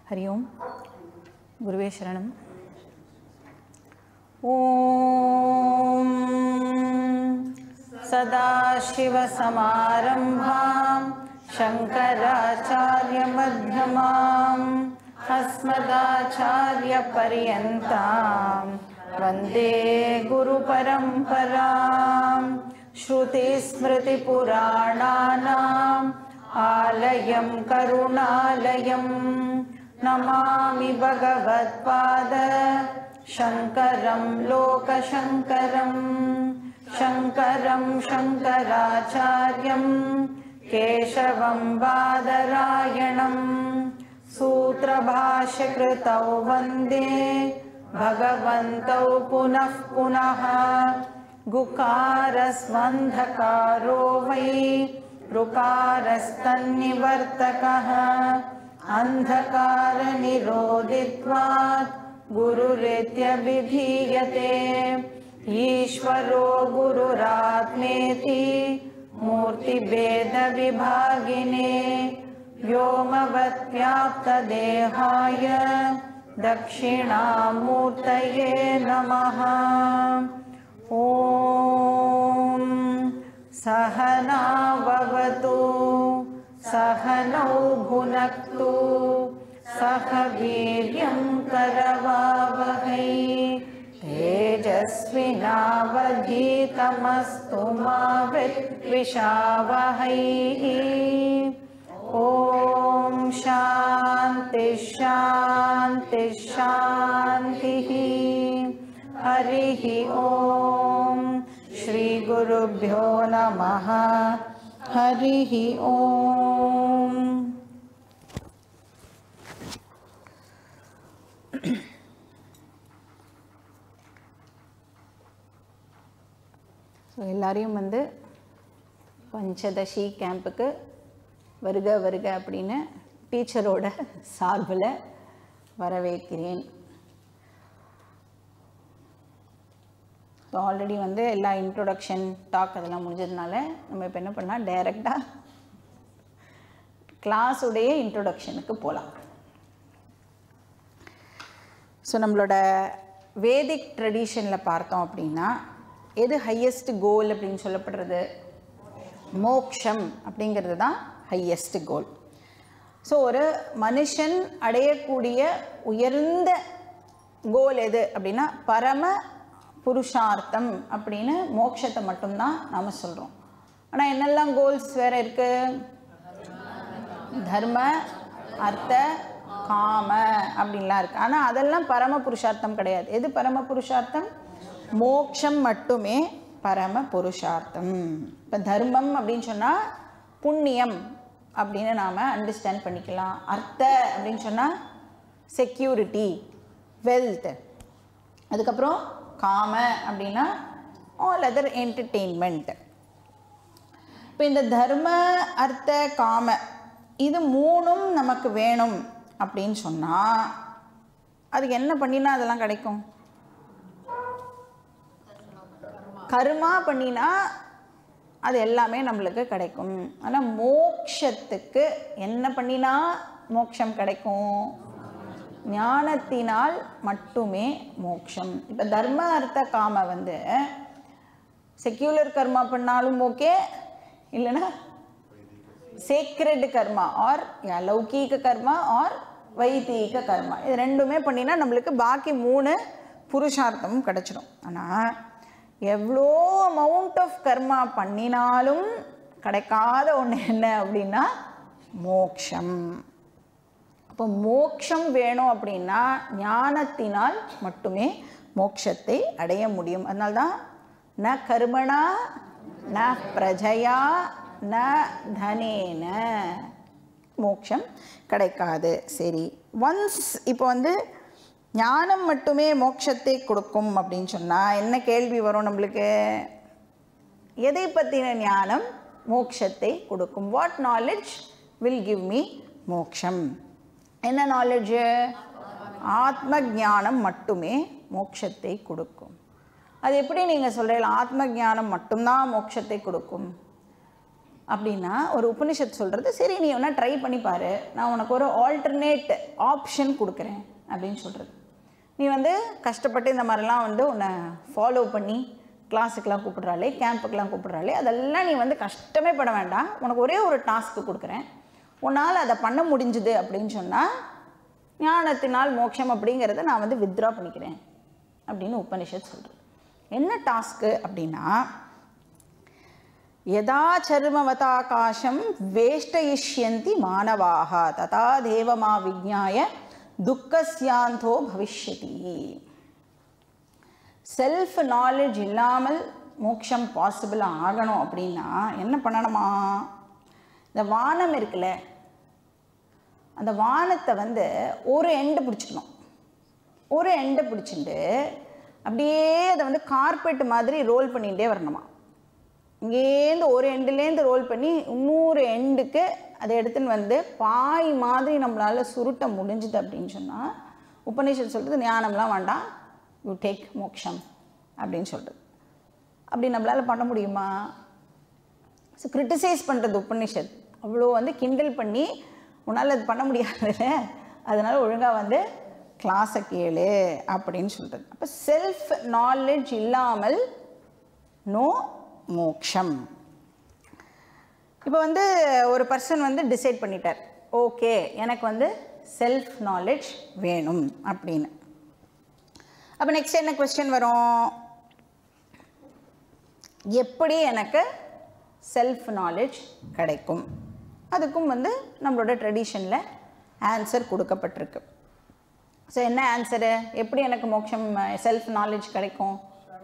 हरि ओं गुरुवे शरणम् ॐ सदाशिवसमारम्भां शङ्कराचार्यमध्यमाम् अस्मदाचार्यपर्यन्तां वन्दे गुरुपरम्परां श्रुतिस्मृतिपुराणानाम् आलयं करुणालयं नमामि भगवत्पाद शङ्करं लोकशङ्करं शङ्करं शङ्कराचार्यं केशवं बादरायणं सूत्रभाष्यकृतौ वन्दे भगवन्तौ पुनः पुनः गुकारस्वन्धकारो वै ऋकारस्तन्निवर्तकः अन्धकारनिरोधित्वात् गुरुरित्यभिधीयते ईश्वरो गुरुरात्मेति मूर्तिभेदविभागिने व्योमवत्व्याप्तदेहाय दक्षिणामूर्तये नमः ॐ सहनाववतु सहनौ भुनक्तु सह वीर्यं करवावहै तेजस्विनावधीतमस्तु मा विद्विषावहै ॐ शान्ति शान्ति शान्तिः हरिः ॐ श्रीगुरुभ्यो नमः हरिः ॐ ஸோ எல்லாரையும் வந்து பஞ்சதசி கேம்புக்கு வருக வருக அப்படின்னு டீச்சரோட சார்பில் வரவேற்கிறேன் ஸோ ஆல்ரெடி வந்து எல்லா இன்ட்ரொடக்ஷன் டாக் அதெல்லாம் முடிஞ்சதுனால நம்ம இப்போ என்ன பண்ணலாம் டைரெக்டாக கிளாஸுடைய இன்ட்ரொடக்ஷனுக்கு போகலாம் ஸோ நம்மளோட வேதிக் ட்ரெடிஷனில் பார்த்தோம் அப்படின்னா எது ஹையஸ்ட் கோல் அப்படின்னு சொல்லப்படுறது மோக்ஷம் அப்படிங்கிறது தான் ஹையஸ்ட் கோல் ஸோ ஒரு மனுஷன் அடையக்கூடிய உயர்ந்த கோல் எது அப்படின்னா பரம புருஷார்த்தம் அப்படின்னு மோட்சத்தை மட்டும்தான் நாம் சொல்கிறோம் ஆனால் என்னெல்லாம் கோல்ஸ் வேறு இருக்குது தர்ம அர்த்த காம அப்படின்லாம் இருக்குது ஆனால் அதெல்லாம் பரம புருஷார்த்தம் கிடையாது எது பரம புருஷார்த்தம் மோக்ஷம் மட்டுமே பரம புருஷார்த்தம் இப்போ தர்மம் அப்படின்னு சொன்னால் புண்ணியம் அப்படின்னு நாம் அண்டர்ஸ்டாண்ட் பண்ணிக்கலாம் அர்த்த அப்படின்னு சொன்னால் செக்யூரிட்டி வெல்த் அதுக்கப்புறம் காம அப்படின்னா ஆல் அதர் என்டர்டெயின்மெண்ட் இப்போ இந்த தர்ம அர்த்த காம இது மூணும் நமக்கு வேணும் அப்படின்னு சொன்னால் அதுக்கு என்ன பண்ணினா அதெல்லாம் கிடைக்கும் கர்மா பண்ணினா அது எல்லாமே நம்மளுக்கு கிடைக்கும் ஆனால் மோக்ஷத்துக்கு என்ன பண்ணினா மோக்ஷம் கிடைக்கும் ஞானத்தினால் மட்டுமே மோக்ஷம் இப்போ தர்ம அர்த்த காம வந்து செக்யூலர் கர்மா பண்ணாலும் ஓகே இல்லைன்னா சேக்ரெட் கர்மா ஆர் லௌகீக கர்மா ஆர் வைதீக கர்மா இது ரெண்டுமே பண்ணினா நம்மளுக்கு பாக்கி மூணு புருஷார்த்தமும் கிடச்சிடும் ஆனால் எவ்வளோ அமௌண்ட் ஆஃப் கர்மா பண்ணினாலும் கிடைக்காத ஒன்று என்ன அப்படின்னா மோக்ஷம் அப்போ மோக்ஷம் வேணும் அப்படின்னா ஞானத்தினால் மட்டுமே மோக்ஷத்தை அடைய முடியும் அதனால்தான் ந கர்மணா ந பிரஜையா ந தனேன மோக்ஷம் கிடைக்காது சரி ஒன்ஸ் இப்போ வந்து ஞானம் மட்டுமே மோட்சத்தை கொடுக்கும் அப்படின்னு சொன்னால் என்ன கேள்வி வரும் நம்மளுக்கு எதை பற்றின ஞானம் மோக்ஷத்தை கொடுக்கும் what knowledge will give me மோக்ஷம் என்ன நாலேஜு ஆத்ம ஞானம் மட்டுமே மோட்சத்தை கொடுக்கும் அது எப்படி நீங்கள் சொல்கிறீங்க ஆத்ம ஞானம் மட்டும்தான் மோட்சத்தை கொடுக்கும் அப்படின்னா ஒரு உபனிஷத் சொல்கிறது சரி நீ வேணால் ட்ரை பண்ணி பாரு நான் உனக்கு ஒரு ஆல்டர்னேட் ஆப்ஷன் கொடுக்குறேன் அப்படின்னு சொல்கிறது நீ வந்து கஷ்டப்பட்டு இந்த மாதிரிலாம் வந்து உன்னை ஃபாலோ பண்ணி கிளாஸுக்கெலாம் கூப்பிட்றாளே கேம்புக்கெலாம் கூப்பிட்றாளே அதெல்லாம் நீ வந்து கஷ்டமே பட வேண்டாம் உனக்கு ஒரே ஒரு டாஸ்க்கு கொடுக்குறேன் உன்னால் அதை பண்ண முடிஞ்சுது அப்படின்னு சொன்னால் ஞானத்தினால் மோட்சம் அப்படிங்கிறத நான் வந்து வித்ரா பண்ணிக்கிறேன் அப்படின்னு உபனிஷத் சொல்கிறது என்ன டாஸ்க்கு அப்படின்னா யதா சர்மவதாகாசம் வேஷ்டயிஷ்யந்தி மானவாக ததா தேவமா விஜ்ஞாய துக்கஸ்யாந்தோ பவிஷ்யதி செல்ஃப் நாலேஜ் இல்லாமல் மோட்சம் பாசிபிள் ஆகணும் அப்படின்னா என்ன பண்ணணுமா இந்த வானம் இருக்குல்ல அந்த வானத்தை வந்து ஒரு எண்டை பிடிச்சிக்கணும் ஒரு எண்டை பிடிச்சிட்டு அப்படியே அதை வந்து கார்பெட் மாதிரி ரோல் பண்ணிகிட்டே வரணுமா இங்கேருந்து ஒரு எண்டுலேருந்து ரோல் பண்ணி இன்னொரு எண்டுக்கு அதை எடுத்துன்னு வந்து பாய் மாதிரி நம்மளால் சுருட்ட முடிஞ்சுது அப்படின்னு சொன்னால் உபநிஷத் சொல்கிறது ஞானம்லாம் வேண்டாம் யூ டேக் மோக்ஷம் அப்படின்னு சொல்கிறது அப்படி நம்மளால் பண்ண முடியுமா ஸோ கிரிட்டிசைஸ் பண்ணுறது உபநிஷத் அவ்வளோ வந்து கிண்டல் பண்ணி உன்னால் அது பண்ண முடியாதுல்ல அதனால் ஒழுங்காக வந்து கிளாஸை கேளு அப்படின்னு சொல்கிறது அப்போ செல்ஃப் நாலேஜ் இல்லாமல் நோ மோக்ஷம் இப்போ வந்து ஒரு பர்சன் வந்து டிசைட் பண்ணிட்டார் ஓகே எனக்கு வந்து செல்ஃப் நாலேஜ் வேணும் அப்படின்னு அப்போ நெக்ஸ்ட் என்ன கொஸ்டின் வரும் எப்படி எனக்கு செல்ஃப் நாலேஜ் கிடைக்கும் அதுக்கும் வந்து நம்மளோட ட்ரெடிஷனில் ஆன்சர் கொடுக்கப்பட்டிருக்கு ஸோ என்ன ஆன்சரு எப்படி எனக்கு மோட்சம் செல்ஃப் நாலேஜ் கிடைக்கும்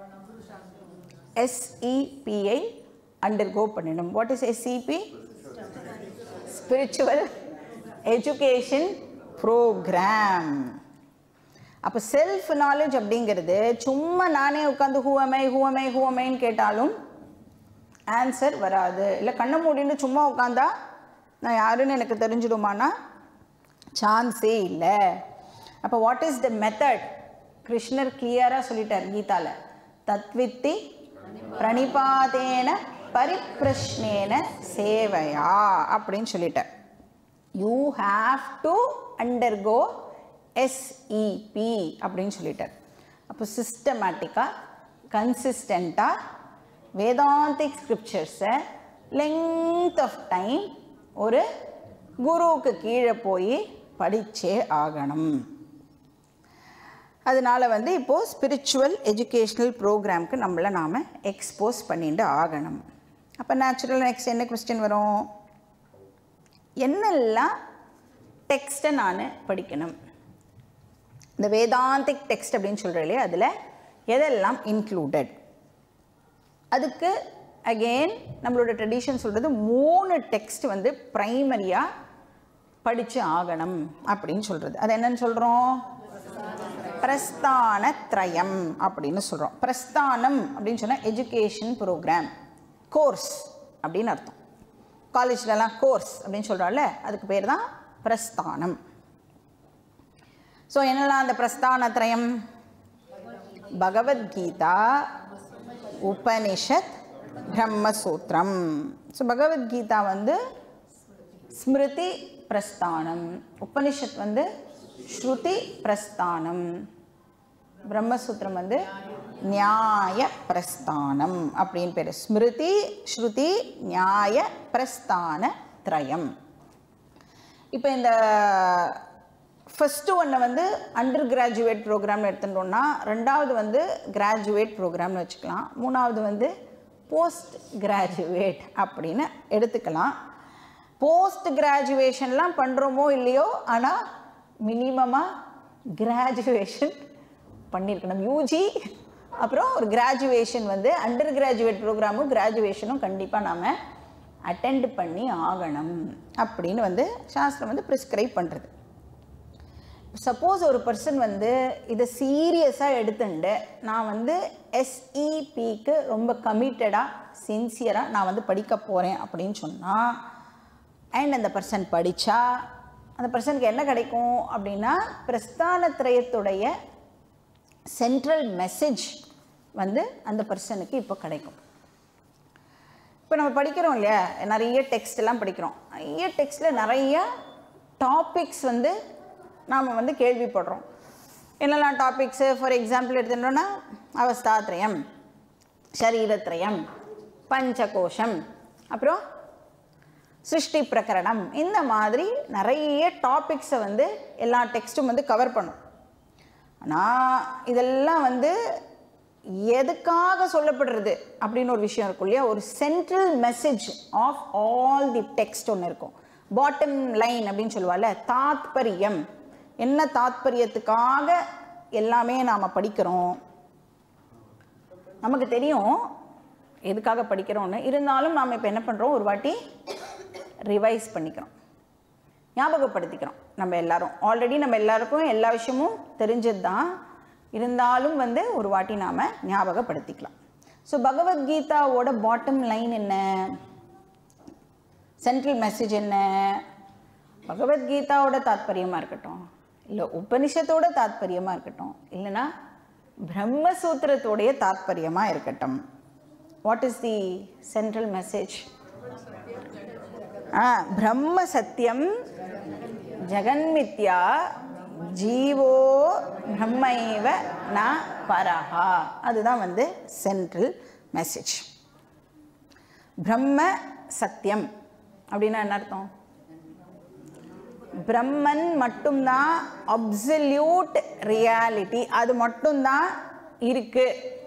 எஸ்இபிஐ அண்டர்கோ பண்ணிடும் what is SEP spiritual education programme அப்போ செல்ஃப் நாலேஜ் அப்படிங்கிறது சும்மா நானே உட்காந்து ஹூவமை ஹூவமை ஹூவமைன்னு கேட்டாலும் ஆன்சர் வராது இல்லை கண்ணை மூடின்னு சும்மா உட்காந்தா நான் யாருன்னு எனக்கு தெரிஞ்சிடுமானா சான்ஸே இல்லை அப்போ வாட் இஸ் த மெத்தட் கிருஷ்ணர் கிளியராக சொல்லிட்டார் கீதாவில் தத்வித்தி பிரணிபாதேன பரிப்பிரஷ்னேன சேவையா அப்படின்னு சொல்லிட்டார் you have to undergo SEP அப்படின்னு சொல்லிட்டார் அப்போ சிஸ்டமேட்டிக்காக கன்சிஸ்டண்ட்டாக வேதாந்திக் ஸ்கிரிப்சர்ஸை லெங்த் ஆஃப் டைம் ஒரு குருவுக்கு கீழே போய் படித்தே ஆகணும் அதனால் வந்து இப்போது ஸ்பிரிச்சுவல் எஜுகேஷ்னல் ப்ரோக்ராம்க்கு நம்மளை நாம் எக்ஸ்போஸ் பண்ணிட்டு ஆகணும் அப்போ நேச்சுரல் நெக்ஸ்ட் என்ன கொஸ்டின் வரும் என்னெல்லாம் டெக்ஸ்ட்டை நான் படிக்கணும் இந்த வேதாந்திக் டெக்ஸ்ட் அப்படின்னு சொல்கிறேன் இல்லையா அதில் எதெல்லாம் இன்க்ளூடட் அதுக்கு அகெயின் நம்மளோட ட்ரெடிஷன் சொல்கிறது மூணு டெக்ஸ்ட் வந்து ப்ரைமரியாக படித்து ஆகணும் அப்படின்னு சொல்கிறது அது என்னன்னு சொல்கிறோம் பிரஸ்தான த்ரயம் அப்படின்னு சொல்கிறோம் பிரஸ்தானம் அப்படின்னு சொன்னால் எஜுகேஷன் ப்ரோக்ராம் கோர்ஸ் அப்படின்னு அர்த்தம் காலேஜ்லலாம் கோர்ஸ் அப்படின்னு சொல்கிறோம்ல அதுக்கு பேர் தான் பிரஸ்தானம் ஸோ என்னெல்லாம் அந்த பிரஸ்தான த்ரயம் பகவத்கீதா உபனிஷத் பிரம்மசூத்திரம் ஸோ பகவத்கீதா வந்து ஸ்மிருதி பிரஸ்தானம் உபனிஷத் வந்து ஸ்ருதி பிரஸ்தானம் பிரம்மசூத்திரம் வந்து நியாய பிரஸ்தானம் அப்படின்னு பேர் ஸ்மிருதி ஸ்ருதி நியாய பிரஸ்தான த்ரயம் இப்போ இந்த ஃபஸ்ட்டு ஒன்றை வந்து அண்டர் கிராஜுவேட் ப்ரோக்ராம்னு எடுத்துட்டோம்னா ரெண்டாவது வந்து கிராஜுவேட் ப்ரோக்ராம்னு வச்சுக்கலாம் மூணாவது வந்து போஸ்ட் கிராஜுவேட் அப்படின்னு எடுத்துக்கலாம் போஸ்ட் கிராஜுவேஷன்லாம் பண்ணுறோமோ இல்லையோ ஆனால் மினிமமாக கிராஜுவேஷன் பண்ணியிருக்கணும் யூஜி அப்புறம் ஒரு கிராஜுவேஷன் வந்து அண்டர் கிராஜுவேட் ப்ரோக்ராமும் கிராஜுவேஷனும் கண்டிப்பாக நாம் அட்டெண்ட் பண்ணி ஆகணும் அப்படின்னு வந்து சாஸ்திரம் வந்து ப்ரிஸ்கிரைப் பண்ணுறது சப்போஸ் ஒரு பர்சன் வந்து இதை சீரியஸாக எடுத்துண்டு நான் வந்து எஸ்இபிக்கு ரொம்ப கமிட்டடாக சின்சியராக நான் வந்து படிக்க போகிறேன் அப்படின்னு சொன்னால் அண்ட் அந்த பர்சன் படித்தா அந்த பர்சனுக்கு என்ன கிடைக்கும் அப்படின்னா பிரஸ்தானத்திரயத்துடைய சென்ட்ரல் மெசேஜ் வந்து அந்த பர்சனுக்கு இப்போ கிடைக்கும் இப்போ நம்ம படிக்கிறோம் இல்லையா நிறைய டெக்ஸ்ட் எல்லாம் படிக்கிறோம் நிறைய டெக்ஸ்டில் நிறைய டாபிக்ஸ் வந்து நாம் வந்து கேள்விப்படுறோம் என்னெல்லாம் டாபிக்ஸு ஃபார் எக்ஸாம்பிள் எடுத்துட்டோன்னா அவஸ்தாத்ரயம் சரீரத்ரயம் பஞ்சகோஷம் அப்புறம் சிருஷ்டி பிரகரணம் இந்த மாதிரி நிறைய டாபிக்ஸை வந்து எல்லா டெக்ஸ்ட்டும் வந்து கவர் பண்ணும் ஆனால் இதெல்லாம் வந்து எதுக்காக சொல்லப்படுறது அப்படின்னு ஒரு விஷயம் இருக்கும் இல்லையா ஒரு central message of all the text ஒன்று இருக்கும் பாட்டம் லைன் அப்படின்னு சொல்லுவாள்ல தாத்பரியம் என்ன தாத்பரியத்துக்காக எல்லாமே நாம் படிக்கிறோம் நமக்கு தெரியும் எதுக்காக படிக்கிறோன்னு இருந்தாலும் நாம் இப்போ என்ன பண்ணுறோம் ஒரு வாட்டி ரிவைஸ் பண்ணிக்கிறோம் ஞாபகப்படுத்திக்கிறோம் நம்ம எல்லாரும் ஆல்ரெடி நம்ம எல்லாருக்கும் எல்லா விஷயமும் தெரிஞ்சது தான் இருந்தாலும் வந்து ஒரு வாட்டி நாம் ஞாபகப்படுத்திக்கலாம் ஸோ பகவத்கீதாவோட பாட்டம் லைன் என்ன சென்ட்ரல் மெசேஜ் என்ன பகவத்கீதாவோட தாத்பரியமாக இருக்கட்டும் இல்லை உபனிஷத்தோட தாத்பரியமாக இருக்கட்டும் இல்லைன்னா பிரம்மசூத்திரத்தோடைய தாத்பரியமாக இருக்கட்டும் what is the central message ah பிரம்ம சத்தியம் ஜெகன்மித்யா ஜீவோ பிரம்மைவ ந பரஹா அதுதான் வந்து சென்ட்ரல் மெசேஜ் பிரம்ம சத்தியம் அப்படின்னா என்ன அர்த்தம் பிரம்மன் மட்டும்தான் அப்சல்யூட் ரியாலிட்டி அது மட்டும்தான் இருக்கு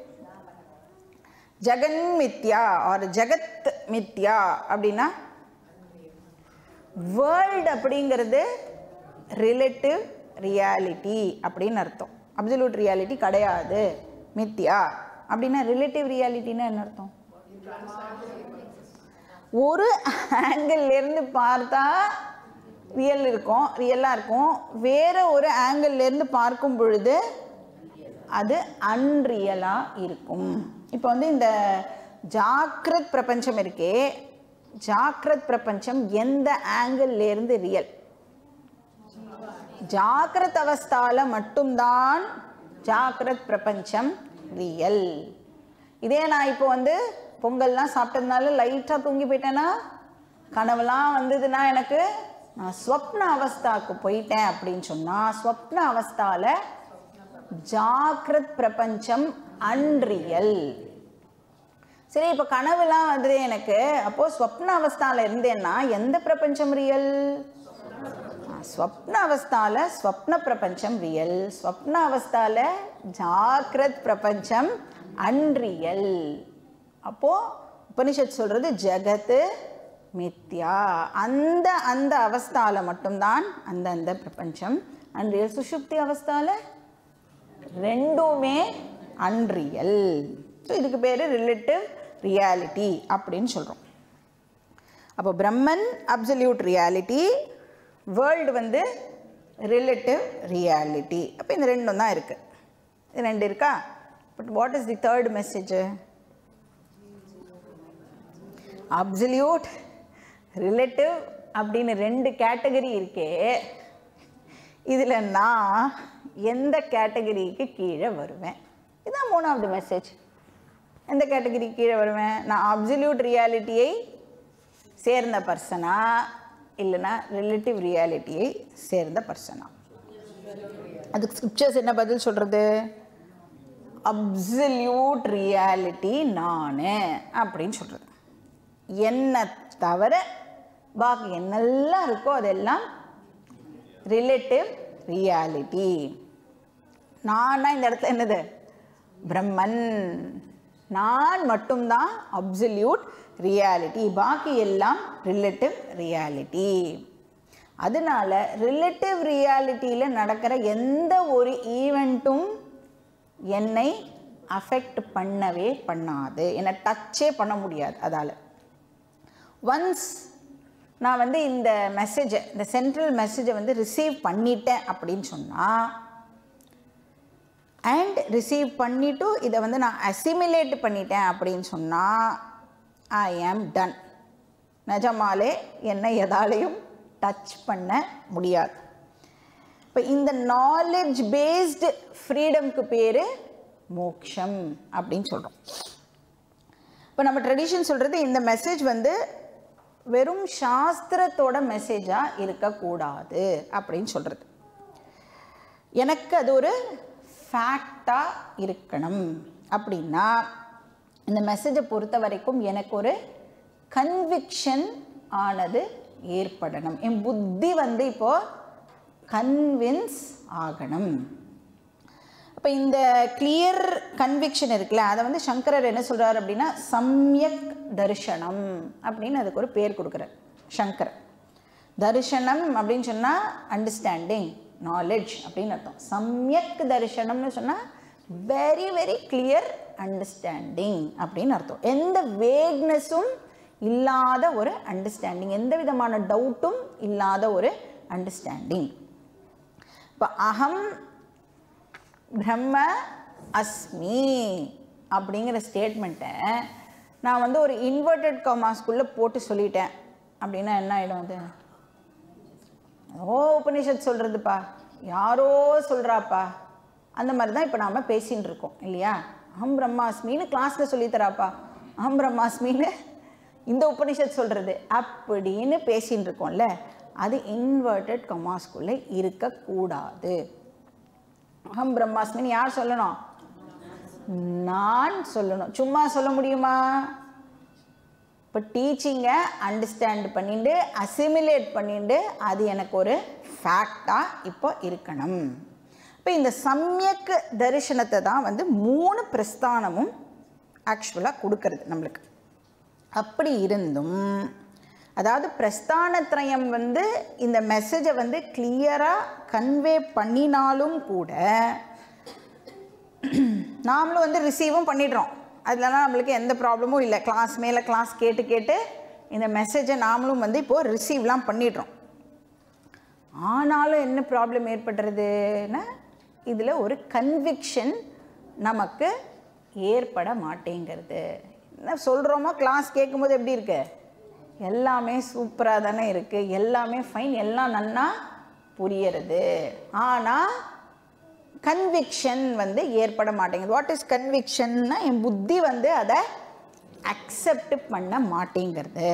ஜெகன் மித்யா ஆர் ஜெகத் மித்யா அப்படின்னா வேர்ல்டு அப்படிங்கிறது ரிலேட்டிவ் ரியாலிட்டி அப்படின்னு அர்த்தம் அப்சல்யூட் ரியாலிட்டி கிடையாது மித்யா அப்படின்னா ரிலேட்டிவ் ரியாலிட்டின்னா என்ன அர்த்தம் ஒரு ஆங்கிள் இருந்து பார்த்தா ரியல் இருக்கும் ரியலாக இருக்கும் வேற ஒரு ஆங்கிள் இருந்து பார்க்கும் பொழுது அது அன்ரியலாக இருக்கும் இப்போ வந்து இந்த ஜாக்கிரத் பிரபஞ்சம் இருக்கே ஜாக்கிரத் பிரபஞ்சம் எந்த ஆங்கிள் இருந்து ரியல் ஜாக்கிரத் அவஸ்தால மட்டும்தான் ஜாக்கிரத் பிரபஞ்சம் ரியல் இதே நான் இப்போ வந்து பொங்கல்லாம் சாப்பிட்டதுனால லைட்டாக தூங்கி போயிட்டேன்னா கனவுலாம் வந்ததுன்னா எனக்கு நான் ஸ்வப்ன அவஸ்தாக்கு போயிட்டேன் அப்படின்னு சொன்னால் ஸ்வப்ன அவஸ்தால ஜாக்கிரத் பிரபஞ்சம் அன்ரியல் சரி இப்போ கனவுலாம் வந்தது எனக்கு அப்போது ஸ்வப்ன அவஸ்தால இருந்தேன்னா எந்த பிரபஞ்சம் ரியல் ஸ்வப்ன அவஸ்தால ஸ்வப்ன பிரபஞ்சம் ரியல் ஸ்வப்ன அவஸ்தால ஜாக்கிரத் பிரபஞ்சம் அன்ரியல் அப்போ உபனிஷத் சொல்றது ஜகத்து மித்யா அந்த அந்த அவஸ்தால மட்டும்தான் அந்த அந்த பிரபஞ்சம் அன்ரியல் சுஷுப்தி அவஸ்தால ரெண்டுமே அன்ரியல் ஸோ இதுக்கு பேர் ரிலேட்டிவ் ரியாலிட்டி அப்படின்னு சொல்கிறோம் அப்போ பிரம்மன் அப்சல்யூட் ரியாலிட்டி வேர்ல்டு வந்து ரிலேட்டிவ் ரியாலிட்டி அப்போ இந்த ரெண்டும் தான் இருக்குது இது ரெண்டு இருக்கா but what is the third message absolute relative அப்படின்னு ரெண்டு கேட்டகரி இருக்கே இதில் நான் எந்த கேட்டகரிக்கு கீழே வருவேன் இதுதான் மூணாவது மெசேஜ் எந்த கேட்டகரி கீழே வருவேன் நான் அப்சல்யூட் ரியாலிட்டியை சேர்ந்த பர்சனா இல்லைன்னா ரிலேட்டிவ் ரியாலிட்டியை சேர்ந்த பர்சனா அதுக்கு ஸ்கிரிப்சர்ஸ் என்ன பதில் சொல்கிறது அப்சல்யூட் ரியாலிட்டி நான் அப்படின்னு சொல்கிறது என்னை தவிர பாக்கி என்னெல்லாம் இருக்கோ அதெல்லாம் ரிலேட்டிவ் ரியாலிட்டி நான்னா இந்த இடத்துல என்னது பிரம்மன் நான் மட்டும்தான் அப்சல்யூட் ரியாலிட்டி பாக்கி எல்லாம் ரிலேட்டிவ் ரியாலிட்டி அதனால ரிலேட்டிவ் ரியாலிட்டியில் நடக்கிற எந்த ஒரு ஈவெண்ட்டும் என்னை அஃபெக்ட் பண்ணவே பண்ணாது என்னை டச்சே பண்ண முடியாது அதால் ஒன்ஸ் நான் வந்து இந்த மெசேஜை இந்த சென்ட்ரல் மெசேஜை வந்து ரிசீவ் பண்ணிட்டேன் அப்படின்னு சொன்னால் அண்ட் ரிசீவ் பண்ணிவிட்டு இதை வந்து நான் அசிமிலேட் பண்ணிட்டேன் அப்படின்னு சொன்னால் ஐ ஆம் டன் நிஜமாலே என்னை எதாலையும் டச் பண்ண முடியாது இப்போ இந்த நாலேஜ் பேஸ்டு ஃப்ரீடம்க்கு பேர் மோக்ஷம் அப்படின்னு சொல்கிறோம் இப்போ நம்ம ட்ரெடிஷன் சொல்கிறது இந்த மெசேஜ் வந்து வெறும் சாஸ்திரத்தோட மெசேஜாக இருக்கக்கூடாது அப்படின்னு சொல்கிறது எனக்கு அது ஒரு ஃபேக்டாக இருக்கணும் அப்படின்னா இந்த மெசேஜை பொறுத்த வரைக்கும் எனக்கு ஒரு கன்விக்ஷன் ஆனது ஏற்படணும் என் புத்தி வந்து இப்போ கன்வின்ஸ் ஆகணும் அப்போ இந்த கிளியர் கன்விக்ஷன் இருக்குல்ல அதை வந்து சங்கரர் என்ன சொல்கிறார் அப்படின்னா சம்யக் தரிசனம் அப்படின்னு அதுக்கு ஒரு பேர் கொடுக்குறார் சங்கரர் தரிசனம் அப்படின்னு சொன்னால் அண்டர்ஸ்டாண்டிங் நாலேஜ் அப்படின்னு அர்த்தம் சம்யக் தரிசனம்னு சொன்னால் வெரி வெரி கிளியர் அண்டர்ஸ்டாண்டிங் அப்படின்னு அர்த்தம் எந்த வேக்னஸும் இல்லாத ஒரு அண்டர்ஸ்டாண்டிங் எந்த விதமான டவுட்டும் இல்லாத ஒரு அண்டர்ஸ்டாண்டிங் இப்போ அகம் பிரம்ம அஸ்மி அப்படிங்கிற ஸ்டேட்மெண்ட்டை நான் வந்து ஒரு இன்வெர்டட் கமாஸ்குள்ளே போட்டு சொல்லிட்டேன் அப்படின்னா என்ன ஆகிடும் அது ஓ உபனிஷத் சொல்கிறதுப்பா யாரோ சொல்கிறாப்பா அந்த மாதிரி தான் இப்போ நாம் பேசின்னு இருக்கோம் இல்லையா அகம் பிரம்மாஸ்மின்னு கிளாஸில் சொல்லித்தராப்பா அகம் பிரம்மாஸ்மின்னு இந்த உபனிஷத் சொல்கிறது அப்படின்னு பேசின்னு இருக்கோம்ல அது இன்வெர்டட் கமாஸ்குள்ளே இருக்கக்கூடாது அகம் பிரம்மாஸ்மின்னு யார் சொல்லணும் நான் சொல்லணும் சும்மா சொல்ல முடியுமா இப்போ டீச்சிங்கை அண்டர்ஸ்டாண்ட் பண்ணிட்டு அசிமிலேட் பண்ணிட்டு அது எனக்கு ஒரு ஃபேக்டாக இப்போ இருக்கணும் இப்போ இந்த சமயக் தரிசனத்தை தான் வந்து மூணு பிரஸ்தானமும் ஆக்சுவலாக கொடுக்கறது நம்மளுக்கு அப்படி இருந்தும் அதாவது பிரஸ்தானத்ரயம் வந்து இந்த மெசேஜை வந்து கிளியராக கன்வே பண்ணினாலும் கூட நாமளும் வந்து ரிசீவும் பண்ணிடுறோம் அதுலலாம் நம்மளுக்கு எந்த ப்ராப்ளமும் இல்லை கிளாஸ் மேலே கிளாஸ் கேட்டு கேட்டு இந்த மெசேஜை நாமளும் வந்து இப்போது ரிசீவ்லாம் பண்ணிடுறோம் ஆனாலும் என்ன ப்ராப்ளம் ஏற்படுறதுன்னா இதில் ஒரு கன்விக்ஷன் நமக்கு ஏற்பட மாட்டேங்கிறது என்ன சொல்கிறோமோ கிளாஸ் கேட்கும்போது எப்படி இருக்கு எல்லாமே சூப்பராக தானே இருக்குது எல்லாமே ஃபைன் எல்லாம் நன்னா புரியறது ஆனால் கன்விக்ஷன் வந்து ஏற்பட மாட்டேங்குது வாட் இஸ் கன்விக்ஷன்னா என் புத்தி வந்து அதை அக்செப்ட் பண்ண மாட்டேங்கிறது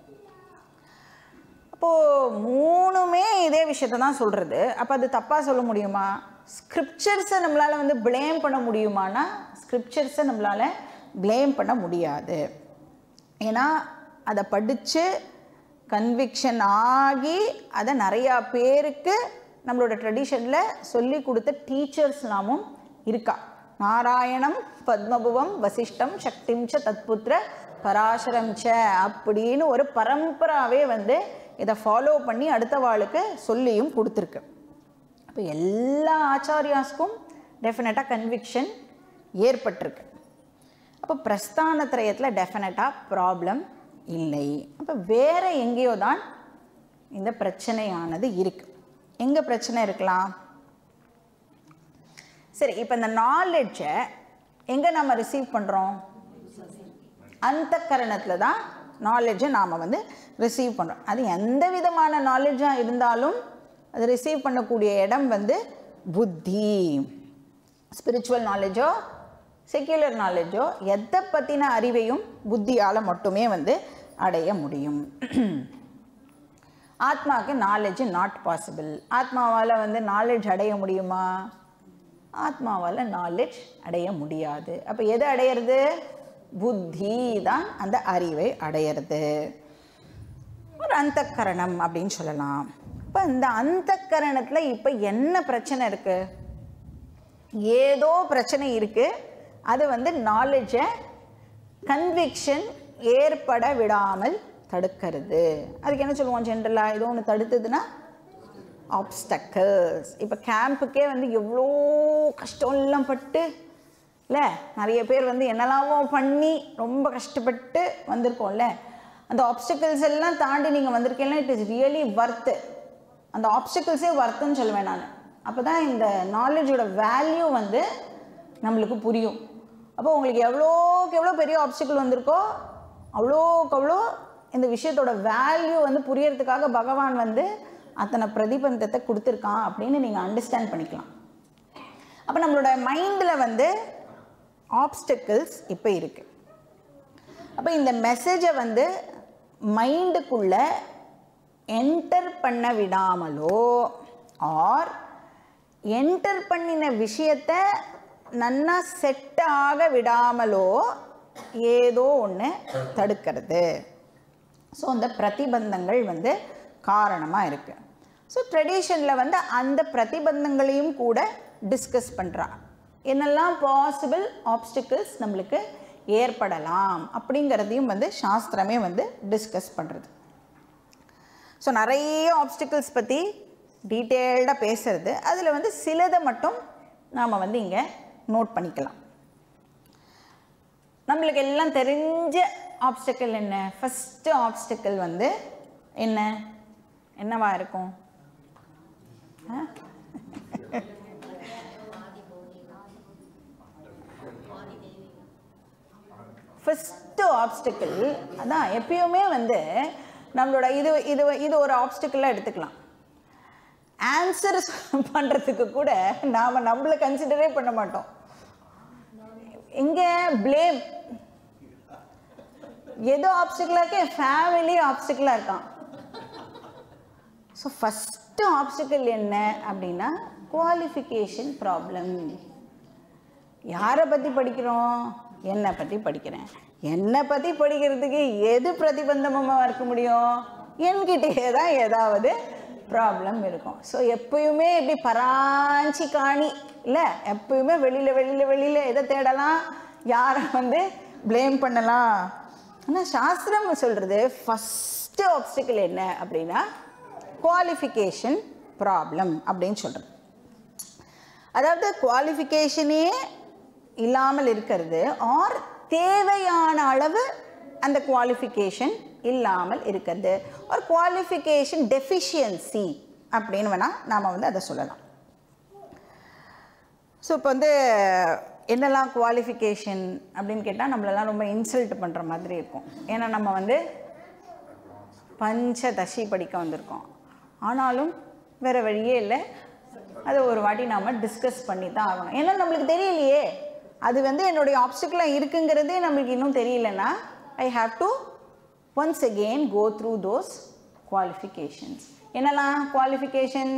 அப்போது மூணுமே இதே விஷயத்த தான் சொல்கிறது அப்போ அது தப்பாக சொல்ல முடியுமா ஸ்கிரிப்சர்ஸை நம்மளால் வந்து ப்ளேம் பண்ண முடியுமானா ஸ்கிரிப்சர்ஸை நம்மளால் ப்ளேம் பண்ண முடியாது ஏன்னா அதை படித்து கன்விக்ஷன் ஆகி அதை நிறையா பேருக்கு நம்மளோட ட்ரெடிஷனில் சொல்லி கொடுத்த டீச்சர்ஸ்லாமும் இருக்கா நாராயணம் பத்மபுவம் வசிஷ்டம் சக்திம் ச தத்புத்திர பராசரம் ச அப்படின்னு ஒரு பரம்பராவே வந்து இதை ஃபாலோ பண்ணி அடுத்த வாளுக்கு சொல்லியும் கொடுத்துருக்கு இப்போ எல்லா ஆச்சாரியாஸ்க்கும் டெஃபினட்டாக கன்விக்ஷன் ஏற்பட்டிருக்கு அப்போ பிரஸ்தானத்திரயத்தில் டெஃபினட்டாக ப்ராப்ளம் இல்லை அப்போ வேறு எங்கேயோ தான் இந்த பிரச்சனையானது இருக்குது எங்கே பிரச்சனை இருக்கலாம் சரி இப்போ இந்த நாலெட்ஜை எங்கே நம்ம ரிசீவ் பண்ணுறோம் அந்த கரணத்தில் தான் நாலெட்ஜை நாம் வந்து ரிசீவ் பண்ணுறோம் அது எந்த விதமான நாலெட்ஜாக இருந்தாலும் அது ரிசீவ் பண்ணக்கூடிய இடம் வந்து புத்தி ஸ்பிரிச்சுவல் நாலேஜோ செக்யுலர் நாலேஜோ எதை பற்றின அறிவையும் புத்தியால் மட்டுமே வந்து அடைய முடியும் ஆத்மாவுக்கு நாலேஜ் நாட் பாசிபிள் ஆத்மாவால் வந்து நாலேஜ் அடைய முடியுமா ஆத்மாவால் நாலேஜ் அடைய முடியாது அப்போ எது அடையிறது புத்தி தான் அந்த அறிவை அடையிறது ஒரு அந்தக்கரணம் அப்படின்னு சொல்லலாம் இப்போ இந்த அந்தக்கரணத்தில் இப்போ என்ன பிரச்சனை இருக்குது ஏதோ பிரச்சனை இருக்குது அது வந்து நாலேஜை கன்விக்ஷன் ஏற்பட விடாமல் தடுக்கிறது அதுக்கு என்ன சொல்லுவோம் ஜென்ரலாக ஏதோ ஒன்று தடுத்ததுன்னா ஆப்ஸ்டக்கல்ஸ் இப்போ கேம்புக்கே வந்து எவ்வளோ கஷ்டம்லாம் பட்டு இல்லை நிறைய பேர் வந்து என்னெல்லாமோ பண்ணி ரொம்ப கஷ்டப்பட்டு வந்திருக்கோம்ல அந்த ஆப்ஸ்டக்கிள்ஸ் எல்லாம் தாண்டி நீங்கள் வந்திருக்கீங்கன்னா இட் இஸ் ரியலி ஒர்த்து அந்த ஆப்ஸ்டக்கிள்ஸே ஒர்த்துன்னு சொல்லுவேன் நான் அப்போ தான் இந்த நாலேஜோட வேல்யூ வந்து நம்மளுக்கு புரியும் அப்போ உங்களுக்கு எவ்வளோக்கு எவ்வளோ பெரிய ஆப்ஸ்டிக்கல் வந்திருக்கோ அவ்வளோக்கு அவ்வளோ இந்த விஷயத்தோட வேல்யூ வந்து புரியறதுக்காக பகவான் வந்து அத்தனை பிரதிபந்தத்தை கொடுத்துருக்கான் அப்படின்னு நீங்கள் அண்டர்ஸ்டாண்ட் பண்ணிக்கலாம் அப்போ நம்மளோட மைண்டில் வந்து ஆப்ஸ்டக்கிள்ஸ் இப்போ இருக்குது அப்போ இந்த மெசேஜை வந்து மைண்டுக்குள்ள என்டர் பண்ண விடாமலோ ஆர் என்டர் பண்ணின விஷயத்த நன்னா செட் ஆக விடாமலோ ஏதோ ஒன்று தடுக்கிறது ஸோ அந்த பிரதிபந்தங்கள் வந்து காரணமாக இருக்குது ஸோ ட்ரெடிஷனில் வந்து அந்த பிரதிபந்தங்களையும் கூட டிஸ்கஸ் பண்ணுறா என்னெல்லாம் பாசிபிள் ஆப்ஸ்டிக்கிள்ஸ் நம்மளுக்கு ஏற்படலாம் அப்படிங்கிறதையும் வந்து சாஸ்திரமே வந்து டிஸ்கஸ் பண்ணுறது ஸோ நிறைய ஆப்ஸ்டிக்கிள்ஸ் பற்றி டீட்டெயில்டாக பேசுறது அதில் வந்து சிலதை மட்டும் நாம் வந்து இங்கே நோட் பண்ணிக்கலாம் நம்மளுக்கு எல்லாம் தெரிஞ்ச ஆப்ஸ்டிக்கல் என்ன ஃபஸ்ட்டு ஆப்ஸ்டிக்கல் வந்து என்ன என்னவா இருக்கும் ஆ? ஃபஸ்ட்டு ஆப்ஸ்டிக்கல் அதான் எப்பயுமே வந்து நம்மளோட இது இது இது ஒரு ஆப்ஸ்டிக்கலாக எடுத்துக்கலாம் ஆன்சர் பண்ணுறதுக்கு கூட நாம் நம்மளை கன்சிடரே பண்ண மாட்டோம் இங்கே ப்ளேம் எது ஆப்ஸ்டிக்கலாக இருக்கு என் ஃபேமிலி ஆப்ஸ்டிக்கலாக இருக்கான் ஸோ ஃபஸ்ட்டு ஆப்ஸ்டிக்கல் என்ன அப்படின்னா குவாலிஃபிகேஷன் ப்ராப்ளம் யாரை பற்றி படிக்கிறோம் என்னை பற்றி படிக்கிறேன் என்னை பற்றி படிக்கிறதுக்கு எது பிரதிபந்தமாக இருக்க முடியும் என்கிட்டயே தான் ஏதாவது ப்ராப்ளம் இருக்கும் ஸோ எப்பயுமே இப்படி பராஞ்சி காணி இல்லை எப்பயுமே வெளியில் வெளியில் வெளியில் எதை தேடலாம் யாரை வந்து ப்ளேம் பண்ணலாம் ஆனால் சாஸ்திரம் சொல்கிறது ஃபஸ்ட்டு ஆப்ஸ்டிக்கல் என்ன அப்படின்னா குவாலிஃபிகேஷன் ப்ராப்ளம் அப்படின்னு சொல்கிறது அதாவது குவாலிஃபிகேஷனே இல்லாமல் இருக்கிறது ஆர் தேவையான அளவு அந்த குவாலிஃபிகேஷன் இல்லாமல் இருக்கிறது ஒரு குவாலிஃபிகேஷன் டெஃபிஷியன்சி அப்படின்னு வேணால் நாம் வந்து அதை சொல்லலாம் ஸோ இப்போ வந்து என்னெல்லாம் குவாலிஃபிகேஷன் அப்படின்னு கேட்டால் நம்மளெல்லாம் ரொம்ப இன்சல்ட் பண்ணுற மாதிரி இருக்கும் ஏன்னா நம்ம வந்து பஞ்சதசி படிக்க வந்திருக்கோம் ஆனாலும் வேறு வழியே இல்லை அதை ஒரு வாட்டி நாம் டிஸ்கஸ் பண்ணி தான் ஆகணும் ஏன்னா நம்மளுக்கு தெரியலையே அது வந்து என்னுடைய ஆப்ஸ்டிக்கலாக இருக்குங்கிறதே நம்மளுக்கு இன்னும் தெரியலன்னா I have to once again go through those qualifications என்னெல்லாம் குவாலிஃபிகேஷன்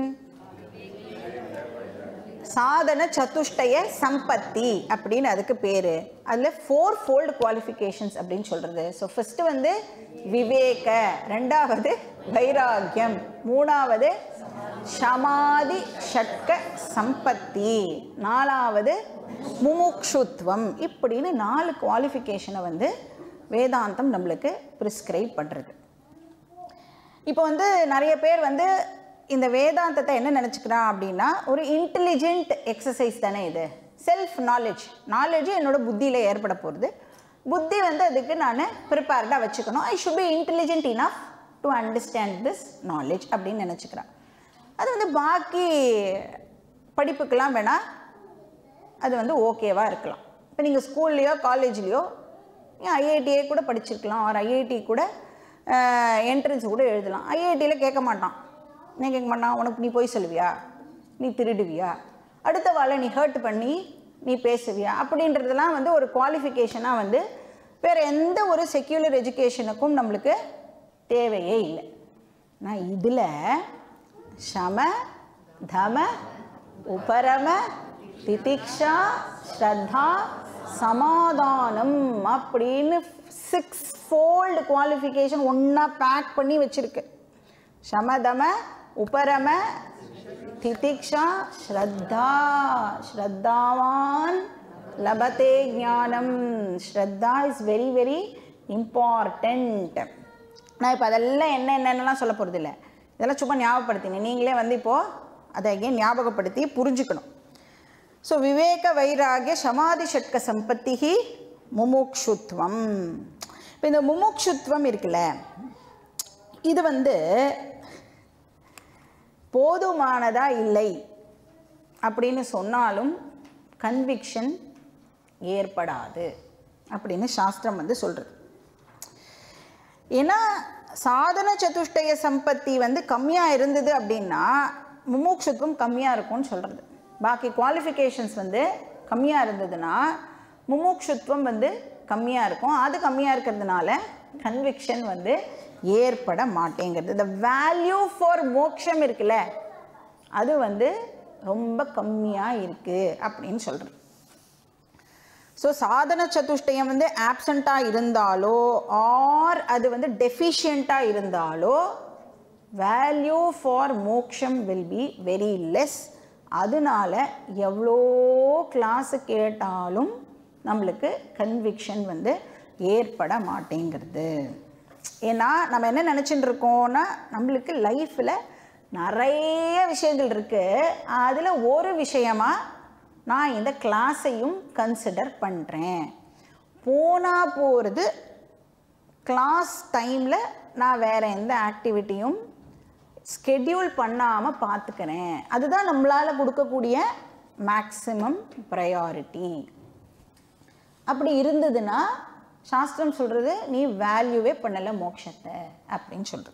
சாதன சதுஷ்டய சம்பத்தி அப்படின்னு அதுக்கு பேர் அதில் ஃபோர் ஃபோல்டு குவாலிஃபிகேஷன்ஸ் அப்படின்னு சொல்கிறது ஸோ ஃபஸ்ட்டு வந்து விவேக ரெண்டாவது வைராக்கியம் மூணாவது சமாதி ஷட்க சம்பத்தி நாலாவது முமுக்ஷுத்வம் இப்படின்னு நாலு குவாலிஃபிகேஷனை வந்து வேதாந்தம் நம்மளுக்கு ப்ரிஸ்கிரைப் பண்ணுறது இப்போ வந்து நிறைய பேர் வந்து இந்த வேதாந்தத்தை என்ன நினச்சிக்கிறான் அப்படின்னா ஒரு இன்டெலிஜென்ட் எக்ஸசைஸ் தானே இது செல்ஃப் நாலேஜ் நாலேஜ் என்னோட புத்தியில் ஏற்பட போகிறது புத்தி வந்து அதுக்கு நான் ப்ரிப்பேர்டாக வச்சுக்கணும் I should be intelligent enough to understand this knowledge அப்படின்னு நினச்சிக்கிறான் அது வந்து பாக்கி படிப்புக்கெல்லாம் வேணால் அது வந்து ஓகேவாக இருக்கலாம் இப்போ நீங்கள் ஸ்கூல்லையோ காலேஜ்லேயோ ஐஐடியே கூட படிச்சிருக்கலாம் ஒரு ஐஐடி கூட என்ட்ரன்ஸ் கூட எழுதலாம் ஐஐடியில் கேட்க மாட்டான் என்ன கேட்க மாட்டான் உனக்கு நீ போய் சொல்லுவியா நீ திருடுவியா அடுத்த வாழை நீ ஹர்ட் பண்ணி நீ பேசுவியா அப்படின்றதெல்லாம் வந்து ஒரு குவாலிஃபிகேஷனாக வந்து வேறு எந்த ஒரு செக்யூலர் எஜுகேஷனுக்கும் நம்மளுக்கு தேவையே இல்லை நான் இதில் சம தம உபரம திதிக்ஷா ஸ்ரத்தா சமாதானம் அப்படின்னு சிக்ஸ் ஃபோல்டு குவாலிஃபிகேஷன் ஒன்றா பேக் பண்ணி வச்சுருக்கு சமதம உபரம திதிக்ஷா ஸ்ரத்தா ஸ்ரத்தாவான் லபத்தே ஞானம் ஸ்ரத்தா இஸ் வெரி வெரி இம்பார்ட்டண்ட் நான் இப்போ அதெல்லாம் என்ன என்னென்னலாம் சொல்ல போகிறது இல்லை இதெல்லாம் சும்மா ஞாபகப்படுத்திங்க நீங்களே வந்து இப்போது அதை again ஞாபகப்படுத்தி புரிஞ்சுக்கணும் ஸோ விவேக வைராகிய சமாதி ஷட்க சம்பத்தி முமுக்ஷுத்வம் இப்போ இந்த முமுக்ஷுத்வம் இருக்குல்ல இது வந்து போதுமானதா இல்லை அப்படின்னு சொன்னாலும் கன்விக்ஷன் ஏற்படாது அப்படின்னு சாஸ்திரம் வந்து சொல்கிறது ஏன்னா சாதன சதுஷ்டய சம்பத்தி வந்து கம்மியாக இருந்தது அப்படின்னா முமுட்சுத்துவம் கம்மியாக இருக்கும்னு சொல்கிறது பாக்கி குவாலிஃபிகேஷன்ஸ் வந்து கம்மியாக இருந்ததுன்னா முமுட்சுத்துவம் வந்து கம்மியாக இருக்கும் அது கம்மியாக இருக்கிறதுனால கன்விக்ஷன் வந்து ஏற்பட மாட்டேங்கிறது இந்த வேல்யூ ஃபார் மோக்ஷம் இருக்குல்ல அது வந்து ரொம்ப கம்மியாக இருக்குது அப்படின்னு சொல்கிறேன் ஸோ சாதன சதுஷ்டயம் வந்து ஆப்சண்ட்டாக இருந்தாலோ ஆர் அது வந்து டெஃபிஷியண்ட்டாக இருந்தாலோ வேல்யூ ஃபார் மோக்ஷம் வில் பி வெரி லெஸ் அதனால எவ்வளோ கிளாஸு கேட்டாலும் நம்மளுக்கு கன்விக்ஷன் வந்து ஏற்பட மாட்டேங்கிறது ஏன்னா நம்ம என்ன நினச்சிட்டு இருக்கோம்னா நம்மளுக்கு லைஃப்பில் நிறைய விஷயங்கள் இருக்குது அதில் ஒரு விஷயமா நான் இந்த கிளாஸையும் கன்சிடர் பண்ணுறேன் போனால் போகிறது கிளாஸ் டைமில் நான் வேறு எந்த ஆக்டிவிட்டியும் ஸ்கெட்யூல் பண்ணாமல் பார்த்துக்கிறேன் அதுதான் நம்மளால் கொடுக்கக்கூடிய மேக்ஸிமம் ப்ரையாரிட்டி அப்படி இருந்ததுன்னா சாஸ்திரம் சொல்கிறது நீ வேல்யூவே பண்ணலை மோட்சத்தை அப்படின்னு சொல்கிறது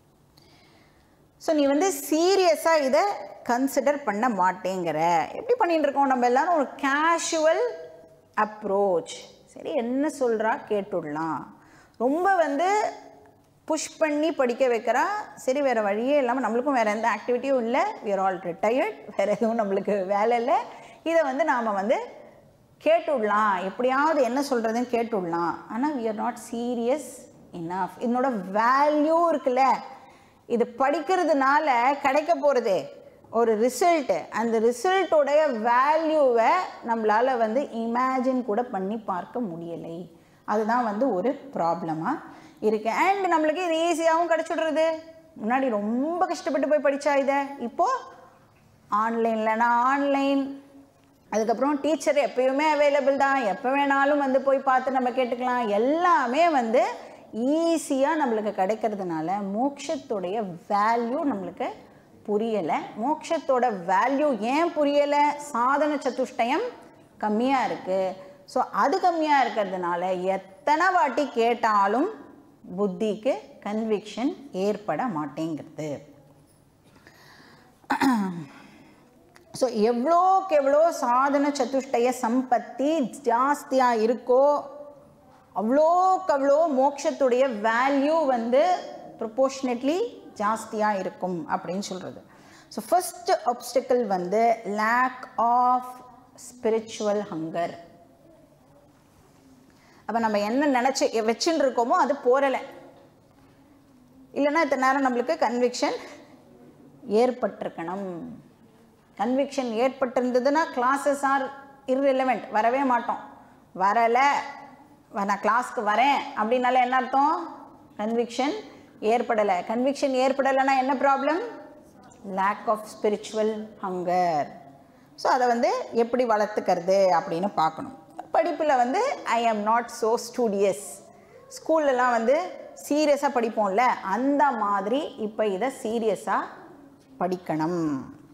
ஸோ நீ வந்து சீரியஸாக இதை கன்சிடர் பண்ண மாட்டேங்கிற எப்படி பண்ணிட்டு இருக்கோம் நம்ம எல்லாரும் ஒரு கேஷுவல் அப்ரோச் சரி என்ன சொல்கிறா கேட்டுடலாம் ரொம்ப வந்து புஷ் பண்ணி படிக்க வைக்கிறா சரி வேறு வழியே இல்லாமல் நம்மளுக்கும் வேறு எந்த ஆக்டிவிட்டியும் இல்லை விஆர் ஆல் ரிட்டையர்ட் வேறு எதுவும் நம்மளுக்கு வேலை இல்லை இதை வந்து நாம் வந்து கேட்டுடலாம் எப்படியாவது என்ன சொல்கிறதுன்னு கேட்டுடலாம் ஆனால் we are not serious enough இதனோட வேல்யூ இருக்குல்ல இது படிக்கிறதுனால கிடைக்க போகிறது ஒரு ரிசல்ட்டு அந்த ரிசல்ட்டோடைய வேல்யூவை நம்மளால் வந்து இமேஜின் கூட பண்ணி பார்க்க முடியலை அதுதான் வந்து ஒரு ப்ராப்ளமாக இருக்குது அண்ட் நம்மளுக்கு இது ஈஸியாகவும் கிடச்சிடுறது முன்னாடி ரொம்ப கஷ்டப்பட்டு போய் படித்தா இதை இப்போது ஆன்லைன்லனா ஆன்லைன் அதுக்கப்புறம் டீச்சர் எப்பயுமே அவைலபிள் தான் எப்போ வேணாலும் வந்து போய் பார்த்து நம்ம கேட்டுக்கலாம் எல்லாமே வந்து ஈஸியாக நம்மளுக்கு கிடைக்கிறதுனால மோட்சத்துடைய வேல்யூ நம்மளுக்கு புரியலை மோட்சத்தோட வேல்யூ ஏன் புரியலை சாதன சதுஷ்டயம் கம்மியாக இருக்குது ஸோ அது கம்மியாக இருக்கிறதுனால எத்தனை வாட்டி கேட்டாலும் புத்திக்கு கன்விக்ஷன் ஏற்பட மாட்டேங்கிறது ஸோ எவ்வளோக்கு எவ்வளோ சாதன சதுஷ்டய சம்பத்தி ஜாஸ்தியாக இருக்கோ அவ்வளோக்கு அவ்வளோ மோட்சத்துடைய வேல்யூ வந்து ப்ரொபோர்ஷனட்லி ஜாஸ்தியாக இருக்கும் அப்படின்னு சொல்கிறது ஸோ ஃபஸ்ட் ஆப்ஸ்டிக்கல் வந்து லேக் ஆஃப் ஸ்பிரிச்சுவல் ஹங்கர் அப்போ நம்ம என்ன நினச்சி வச்சுன்னு இருக்கோமோ அது போரலை இல்லைன்னா இத்தனை நேரம் நம்மளுக்கு கன்விக்ஷன் ஏற்பட்டிருக்கணும் கன்விக்ஷன் ஏற்பட்டிருந்ததுன்னா கிளாஸஸ் ஆர் இர்ரிலவெண்ட் வரவே மாட்டோம் வரலை நான் கிளாஸ்க்கு வரேன் அப்படின்னால என்ன அர்த்தம் கன்விக்ஷன் ஏற்படலை கன்விக்ஷன் ஏற்படலைன்னா என்ன problem lack of spiritual hunger so அதை வந்து எப்படி வளர்த்துக்கிறது அப்படின்னு பார்க்கணும் படிப்பில் வந்து ஐ ஆம் நாட் ஸோ ஸ்டூடியஸ் ஸ்கூல்லலாம் வந்து சீரியஸாக படிப்போம்ல அந்த மாதிரி இப்போ இதை சீரியஸாக படிக்கணும்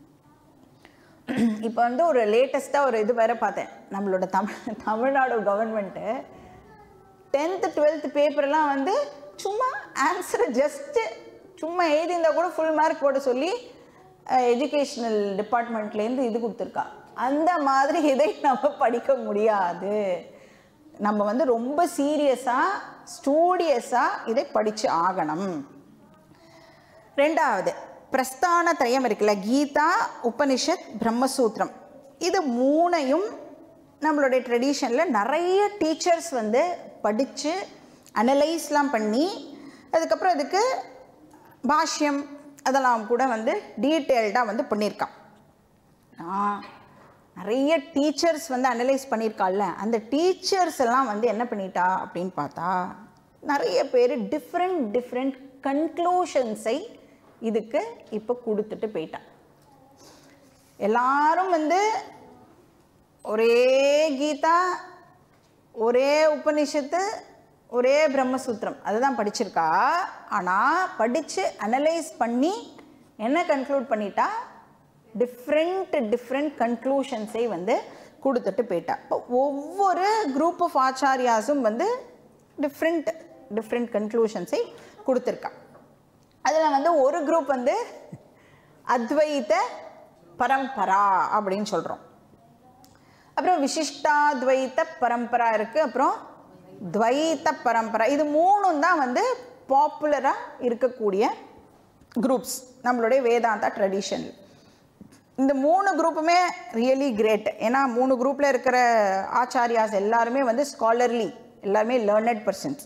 இப்போ வந்து ஒரு லேட்டஸ்ட்டாக ஒரு இது வேற பார்த்தேன் நம்மளோட Tamil Tamil Nadu government tenth twelfth பேப்பர்லாம் வந்து சும்மா ஆன்சரை ஜஸ்ட்டு சும்மா எழுதியிருந்தா கூட ஃபுல் மார்க் போட சொல்லி எஜுகேஷ்னல் டிபார்ட்மெண்ட்லேருந்து இது கொடுத்துருக்கா அந்த மாதிரி இதை நம்ம படிக்க முடியாது நம்ம வந்து ரொம்ப சீரியஸாக ஸ்டூடியஸாக இதை படித்து ஆகணும் ரெண்டாவது பிரஸ்தான திரயம் இருக்குல்ல கீதா உபனிஷத் பிரம்மசூத்திரம் இது மூணையும் நம்மளுடைய ட்ரெடிஷனில் நிறைய டீச்சர்ஸ் வந்து படித்து அனலைஸ்லாம் பண்ணி அதுக்கப்புறம் அதுக்கு பாஷ்யம் அதெல்லாம் கூட வந்து டீட்டெயில்டாக வந்து பண்ணியிருக்கான் நான் நிறைய டீச்சர்ஸ் வந்து அனலைஸ் பண்ணியிருக்காள்ல அந்த டீச்சர்ஸ் எல்லாம் வந்து என்ன பண்ணிட்டா அப்படின்னு பார்த்தா நிறைய பேர் டிஃப்ரெண்ட் டிஃப்ரெண்ட் கன்க்ளூஷன்ஸை இதுக்கு இப்போ கொடுத்துட்டு போயிட்டான் எல்லாரும் வந்து ஒரே கீதா ஒரே உபனிஷத்து ஒரே பிரம்மசூத்திரம் அதுதான் படிச்சிருக்கா ஆனால் படித்து அனலைஸ் பண்ணி என்ன கன்க்ளூட் பண்ணிட்டா டிஃப்ரெண்ட் டிஃப்ரெண்ட் கன்க்ளூஷன்ஸை வந்து கொடுத்துட்டு போயிட்டா இப்போ ஒவ்வொரு குரூப் ஆஃப் ஆச்சாரியாஸும் வந்து டிஃப்ரெண்ட் டிஃப்ரெண்ட் கன்க்ளூஷன்ஸை கொடுத்துருக்கா அதில் வந்து ஒரு குரூப் வந்து அத்வைத பரம்பரா அப்படின்னு சொல்கிறோம் அப்புறம் விசிஷ்டாத்வைத்த பரம்பரா இருக்குது அப்புறம் துவைத்த பரம்பரை இது மூணும் தான் வந்து பாப்புலராக இருக்கக்கூடிய குரூப்ஸ் நம்மளுடைய வேதாந்தா ட்ரெடிஷன் இந்த மூணு குரூப்புமே ரியலி கிரேட் ஏன்னா மூணு குரூப்பில் இருக்கிற ஆச்சாரியாஸ் எல்லாருமே வந்து ஸ்காலர்லி எல்லாருமே லேர்னட் பர்சன்ஸ்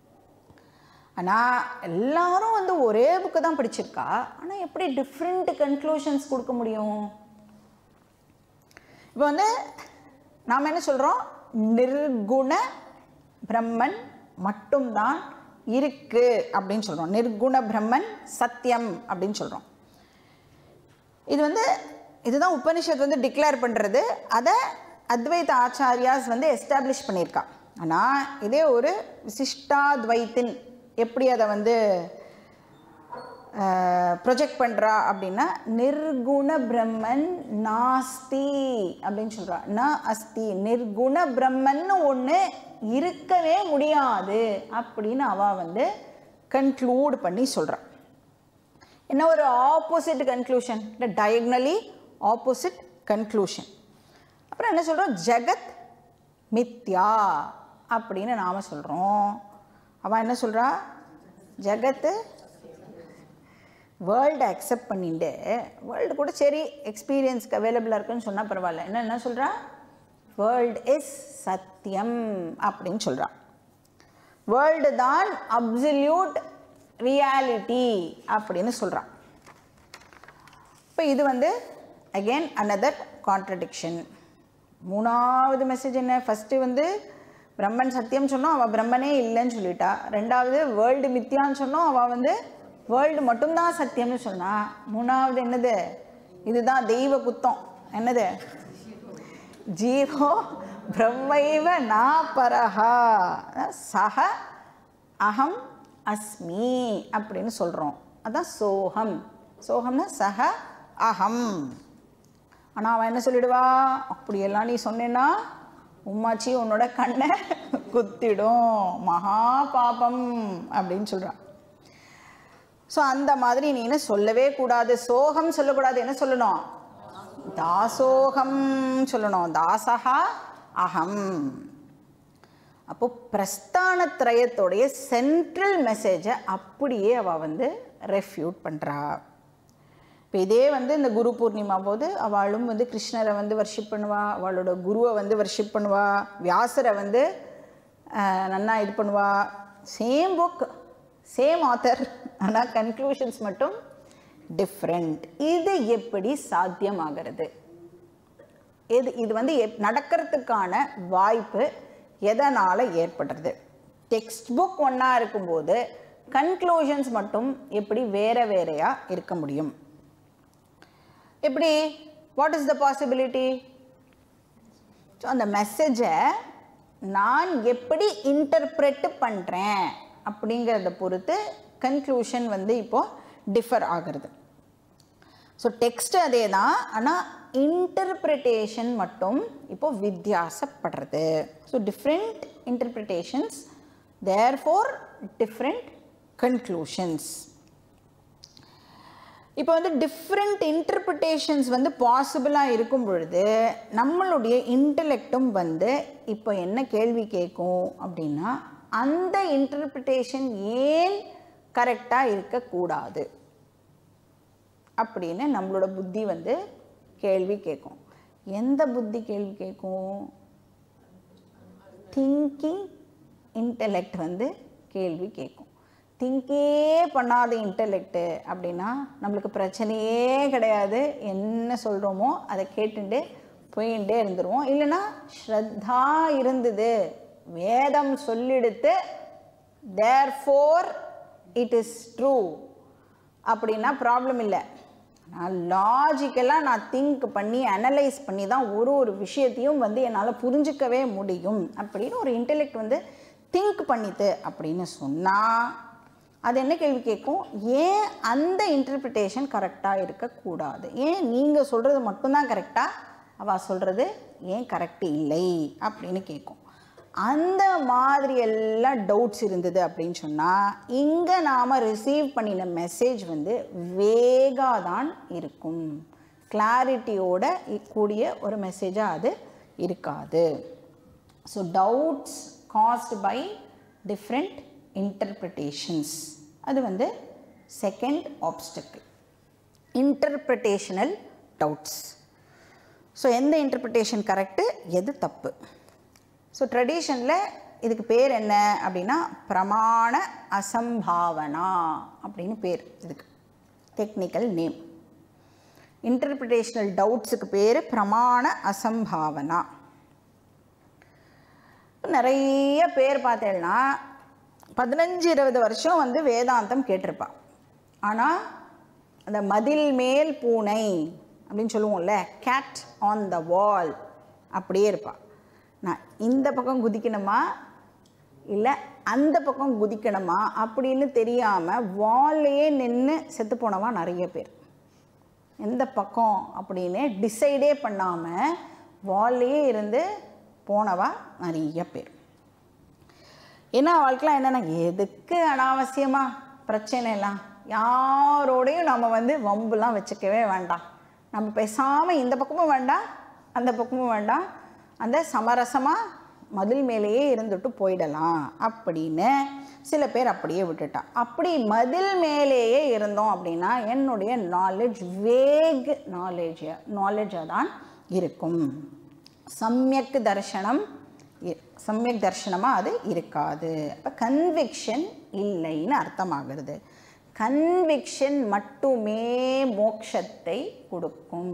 ஆனால் எல்லாரும் வந்து ஒரே புக்கு தான் படிச்சிருக்கா ஆனால் எப்படி டிஃப்ரெண்ட் கன்க்ளூஷன்ஸ் கொடுக்க முடியும் இப்போ வந்து நாம் என்ன சொல்கிறோம் நிர்குண பிரம்மன் மட்டும்தான் இருக்கு அப்படின்னு சொல்கிறோம் நிர்குண பிரம்மன் சத்தியம் அப்படின்னு சொல்கிறோம் இது வந்து இதுதான் உபனிஷத் வந்து டிக்ளேர் பண்ணுறது அதை அத்வைத ஆச்சாரியாஸ் வந்து எஸ்டாப்ளிஷ் பண்ணியிருக்கா ஆனால் இதே ஒரு விசிஷ்டாத்வைத்தின் எப்படி அதை வந்து ப்ரொஜெக்ட் பண்ணுறா அப்படின்னா நிர்குண பிரம்மன் நாஸ்தி அப்படின்னு சொல்கிறா ந அஸ்தி நிர்குண பிரம்மன்னு ஒன்று இருக்கவே முடியாது அப்படின்னு அவள் வந்து கன்க்ளூட் பண்ணி சொல்கிறா என்ன ஒரு ஆப்போசிட் கன்க்ளூஷன் இல்லை டயக்னலி ஆப்போசிட் கன்க்ளூஷன் அப்புறம் என்ன சொல்கிறோம் ஜெகத் மித்யா அப்படின்னு நாம் சொல்கிறோம் அவன் என்ன சொல்கிறா ஜெகத்து வேர்ல்டு அக்செப்ட் பண்ணிட்டு வேர்ல்டு கூட சரி எக்ஸ்பீரியன்ஸ்க்கு அவைலபிளாக இருக்குன்னு சொன்னால் பரவாயில்ல என்ன என்ன சொல்கிறா வேர்ல்டு இஸ் சத்தியம் அப்படின்னு சொல்கிறா வேர்ல்டு தான் அப்சல்யூட் ரியாலிட்டி அப்படின்னு சொல்கிறான் இப்போ இது வந்து அகெயின் அனதர் கான்ட்ரடிக்ஷன் மூணாவது மெசேஜ் என்ன ஃபஸ்ட்டு வந்து பிரம்மன் சத்தியம் சொன்னோம் அவள் பிரம்மனே இல்லைன்னு சொல்லிட்டா ரெண்டாவது வேர்ல்டு மித்தியான்னு சொன்னோம் அவள் வந்து வேர்ல்டு மட்டும்தான் சத்தியம்னு சொன்னா மூணாவது என்னது இதுதான் தெய்வ குத்தம் என்னது ஜீவோ பிரம்மைவ நா பரஹா சஹ அகம் அஸ்மி அப்படின்னு சொல்கிறோம் அதான் சோகம் சோகம்னா சஹ அகம் ஆனால் அவன் என்ன சொல்லிடுவா அப்படியெல்லாம் நீ சொன்னேன்னா உம்மாச்சி உன்னோட கண்ணை குத்திடும் மகா பாபம் அப்படின்னு சொல்கிறான் ஸோ அந்த மாதிரி நீ என்ன சொல்லவே கூடாது சோகம் சொல்லக்கூடாது என்ன சொல்லணும் தாசோகம் சொல்லணும் தாசகா அகம் அப்போ பிரஸ்தானத்ரயத்தோடைய சென்ட்ரல் மெசேஜை அப்படியே அவள் வந்து ரெஃப்யூட் பண்ணுறா இப்போ இதே வந்து இந்த குரு பூர்ணிமா போது அவளும் வந்து கிருஷ்ணரை வந்து வர்ஷிப் பண்ணுவா அவளோட குருவை வந்து வர்ஷிப் பண்ணுவா வியாசரை வந்து ஆஹ், நன்னா இது பண்ணுவா சேம் புக் சேம் ஆத்தர் ஆனால் கன்க்ளூஷன்ஸ் மட்டும் டிஃப்ரெண்ட் இது எப்படி சாத்தியமாகிறது எது இது வந்து எப்- நடக்கிறதுக்கான வாய்ப்பு எதனால் ஏற்படுறது டெக்ஸ்ட் புக் ஒன்றா இருக்கும்போது கன்க்ளூஷன்ஸ் மட்டும் எப்படி வேற வேறையாக இருக்க முடியும் எப்படி what is the possibility so அந்த மெசேஜை நான் எப்படி இன்டர்பிரெட் பண்ணுறேன் அப்படிங்கிறத பொறுத்து கன்க்ளூஷன் வந்து இப்போது டிஃபர் ஆகிறது ஸோ டெக்ஸ்ட் அதே தான் ஆனால் இன்டர்பிரிட்டேஷன் மட்டும் இப்போ வித்தியாசப்படுறது so different interpretations therefore different conclusions இப்போ வந்து டிஃப்ரெண்ட் இன்டர்பிரிட்டேஷன்ஸ் வந்து பாசிபிளாக இருக்கும் பொழுது நம்மளுடைய இன்டலெக்டும் வந்து இப்போ என்ன கேள்வி கேட்கும் அப்படின்னா அந்த இன்டர்பிரிட்டேஷன் ஏன் கரெக்டாக இருக்கக்கூடாது அப்படின்னு நம்மளோட புத்தி வந்து கேள்வி கேட்கும் எந்த புத்தி கேள்வி கேட்கும் திங்கிங் இன்டெலெக்ட் வந்து கேள்வி கேட்கும் திங்கே பண்ணாத இன்டெலெக்ட்டு அப்படின்னா நம்மளுக்கு பிரச்சனையே கிடையாது என்ன சொல்கிறோமோ அதை கேட்டுட்டு போயிட்டே இருந்துருவோம் இல்லைன்னா ஸ்ரத்தா இருந்தது வேதம் சொல்லிடுத்து therefore it is true அப்படின்னா ப்ராப்ளம் இல்லை நான் லாஜிக்கலாக நான் திங்க் பண்ணி அனலைஸ் பண்ணி தான் ஒரு ஒரு விஷயத்தையும் வந்து என்னால் புரிஞ்சுக்கவே முடியும் அப்படின்னு ஒரு இன்டெலெக்ட் வந்து திங்க் பண்ணித்து அப்படின்னு சொன்னால் அது என்ன கேள்வி கேட்கும் ஏன் அந்த இன்டர்பிரிட்டேஷன் கரெக்டாக இருக்கக்கூடாது ஏன் நீங்கள் சொல்கிறது மட்டும்தான் கரெக்டாக அவள் சொல்கிறது ஏன் கரெக்ட் இல்லை அப்படின்னு கேட்கும் அந்த மாதிரி எல்லாம் டவுட்ஸ் இருந்தது அப்படின்னு சொன்னால் இங்கே நாம் ரிசீவ் பண்ணின மெசேஜ் வந்து வேகாக தான் இருக்கும் கிளாரிட்டியோட கூடிய ஒரு மெசேஜாக அது இருக்காது so doubts caused by different interpretations அது வந்து second obstacle interpretational doubts so எந்த இன்டர்பிரிட்டேஷன் கரெக்டு எது தப்பு ஸோ ட்ரெடிஷனில் இதுக்கு பேர் என்ன அப்படின்னா பிரமாண அசம்பாவனா அப்படின்னு பேர் இதுக்கு டெக்னிக்கல் நேம் இன்டர்பிரிட்டேஷனல் டவுட்ஸுக்கு பேர் பிரமாண அசம்பாவனா நிறைய பேர் பார்த்தேன்னா பதினஞ்சு இருபது வருஷம் வந்து வேதாந்தம் கேட்டிருப்பா ஆனால் அந்த மதில் மேல் பூனை அப்படின்னு சொல்லுவோம்ல கேட் ஆன் த வால் அப்படியே இருப்பா நான் இந்த பக்கம் குதிக்கணுமா இல்லை அந்த பக்கம் குதிக்கணுமா அப்படின்னு தெரியாமல் வால்லையே நின்று செத்து போனவா நிறைய பேர் எந்த பக்கம் அப்படின்னு டிசைடே பண்ணாமல் வால்லையே இருந்து போனவா நிறைய பேர் ஏன்னா வாழ்க்கைலாம் என்னென்னா எதுக்கு அனாவசியமாக பிரச்சனை எல்லாம் யாரோடையும் நம்ம வந்து வம்புலாம் வச்சுக்கவே வேண்டாம் நம்ம பேசாமல் இந்த பக்கமும் வேண்டாம் அந்த பக்கமும் வேண்டாம் அந்த சமரசமாக மதில் மேலேயே இருந்துட்டு போயிடலாம் அப்படின்னு சில பேர் அப்படியே விட்டுட்டா அப்படி மதில் மேலேயே இருந்தோம் அப்படின்னா என்னுடைய நாலேஜ் வேக் நாலேஜ் நாலேஜாக தான் இருக்கும் சமயக் தர்ஷனம் இ- சமயக் தர்ஷனமாக அது இருக்காது அப்போ கன்விக்ஷன் இல்லைன்னு அர்த்தமாகிறது கன்விக்ஷன் மட்டுமே மோட்சத்தை கொடுக்கும்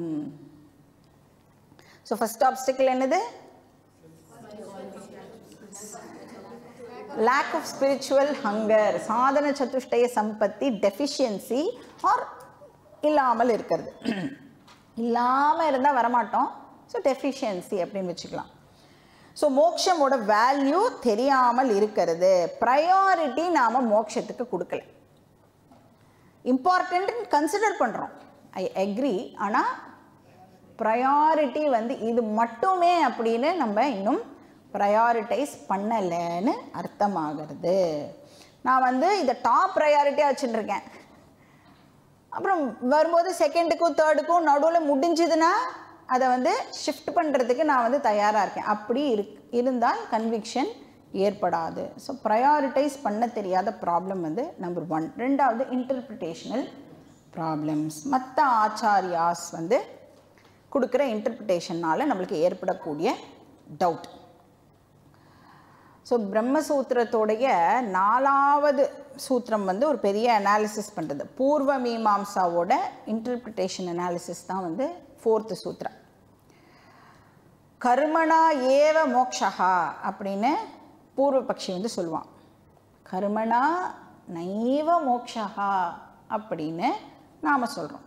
ஸோ ஃபர்ஸ்ட் ஆப்ஸ்டிக்கல் என்னது லேக் ஆஃப் ஸ்பிரிச்சுவல் ஹங்கர் சாதன சதுஷ்டய சம்பத்தி டெஃபிஷியன்சி ஆர் இல்லாமல் இருக்கிறது இல்லாமல் இருந்தால் வரமாட்டோம் ஸோ டெஃபிஷியன்சி அப்படின்னு வச்சுக்கலாம் ஸோ மோட்சமோட வேல்யூ தெரியாமல் இருக்கிறது ப்ரையாரிட்டி நாம் மோட்சத்துக்கு கொடுக்கல இம்பார்ட்டன்ட்னு கன்சிடர் பண்ணுறோம் ஐ அக்ரி ஆனால் ப்ரையாரிட்டி வந்து இது மட்டுமே அப்படின்னு நம்ம இன்னும் ப்ரையாரிட்டைஸ் பண்ணலைன்னு அர்த்தமாகிறது நான் வந்து இதை டாப் ப்ரையாரிட்டியாக வச்சுட்டுருக்கேன் அப்புறம் வரும்போது செகண்டுக்கும் தேர்டுக்கும் நடுவில் முடிஞ்சுதுன்னா அதை வந்து ஷிஃப்ட் பண்ணுறதுக்கு நான் வந்து தயாராக இருக்கேன் அப்படி இருக் இருந்தால் கன்விக்ஷன் ஏற்படாது ஸோ ப்ரையாரிட்டைஸ் பண்ண தெரியாத ப்ராப்ளம் வந்து நம்பர் ஒன் ரெண்டாவது இன்டர்பிரிட்டேஷனல் ப்ராப்ளம்ஸ் மற்ற ஆச்சாரியாஸ் வந்து கொடுக்குற இன்டர்பிரிட்டேஷனால் நம்மளுக்கு ஏற்படக்கூடிய டவுட் ஸோ பிரம்மசூத்திரத்தோடைய நாலாவது சூத்திரம் வந்து ஒரு பெரிய அனாலிசிஸ் பண்ணுறது பூர்வ மீமாம்சாவோட இன்டர்பிரிட்டேஷன் அனாலிசிஸ் தான் வந்து ஃபோர்த்து சூத்திரம் கர்மணா ஏவ மோக்ஷா அப்படின்னு பூர்வபக்ஷி வந்து சொல்லுவான் கர்மணா நைவ மோக்ஷா அப்படின்னு நாம் சொல்கிறோம்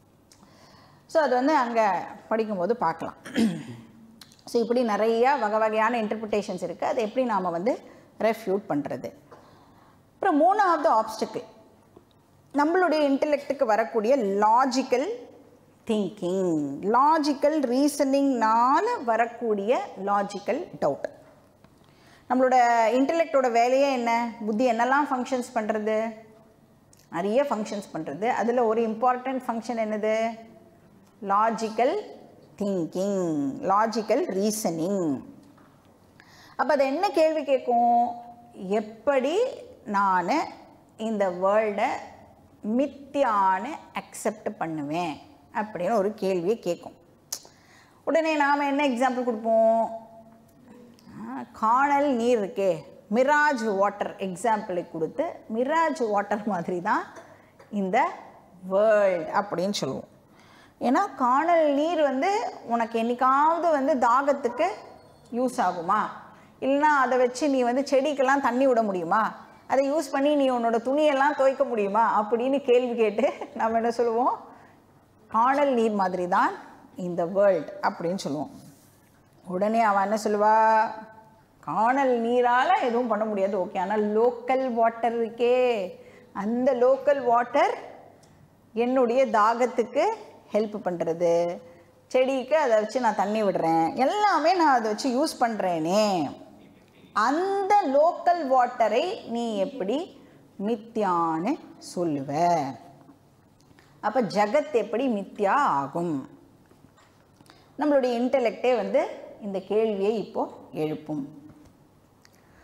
ஸோ அது வந்து அங்கே படிக்கும்போது பார்க்கலாம் ஸோ இப்படி நிறையா வகை வகையான இன்டர்பிரிட்டேஷன்ஸ் இருக்குது அதை எப்படி நாம் வந்து ரெஃப்யூட் பண்ணுறது அப்புறம் மூணாவது ஆப்ஸ்டிக்கிள் நம்மளுடைய இன்டெலெக்ட்டுக்கு வரக்கூடிய லாஜிக்கல் திங்கிங் லாஜிக்கல் ரீசனிங்னால வரக்கூடிய லாஜிக்கல் டவுட் நம்மளோட இன்டெலெக்டோட வேலையே என்ன புத்தி என்னெல்லாம் ஃபங்க்ஷன்ஸ் பண்ணுறது நிறைய ஃபங்க்ஷன்ஸ் பண்ணுறது அதில் ஒரு இம்பார்ட்டண்ட் ஃபங்க்ஷன் என்னது லாஜிக்கல் திங்கிங் லாஜிக்கல் ரீசனிங் அப்போ அது என்ன கேள்வி கேட்கும் எப்படி நான் இந்த வேர்ல்டை மித்தியான்னு அக்செப்ட் பண்ணுவேன் அப்படின்னு ஒரு கேள்வியை கேட்கும் உடனே நாம் என்ன எக்ஸாம்பிள் கொடுப்போம் ஆ, காணல் நீர் இருக்கே மிராஜ் வாட்டர் எக்ஸாம்பிளை கொடுத்து மிராஜ் வாட்டர் மாதிரி தான் இந்த வேர்ல்ட் அப்படின்னு சொல்லுவோம் ஏன்னா காணல் நீர் வந்து உனக்கு என்னைக்காவது வந்து தாகத்துக்கு யூஸ் ஆகுமா இல்லைன்னா அதை வச்சு நீ வந்து செடிக்கெல்லாம் தண்ணி விட முடியுமா அதை யூஸ் பண்ணி நீ உன்னோட துணியெல்லாம் துவைக்க முடியுமா அப்படின்னு கேள்வி கேட்டு நம்ம என்ன சொல்லுவோம் காணல் நீர் மாதிரி தான் இந்த வேர்ல்ட் அப்படின்னு சொல்லுவோம் உடனே அவன் என்ன சொல்லுவா காணல் நீரால் எதுவும் பண்ண முடியாது ஓகே ஆனால் லோக்கல் வாட்டர் இருக்கே அந்த லோக்கல் வாட்டர் என்னுடைய தாகத்துக்கு ஹெல்ப் பண்ணுறது செடிக்கு அதை வச்சு நான் தண்ணி விடுறேன் எல்லாமே நான் அதை வச்சு யூஸ் பண்ணுறேனே அந்த லோக்கல் வாட்டரை நீ எப்படி மித்தியான்னு சொல்லுவ அப்போ ஜகத் எப்படி மித்யா ஆகும் நம்மளுடைய இன்டெலெக்டே வந்து இந்த கேள்வியை இப்போ எழுப்பும்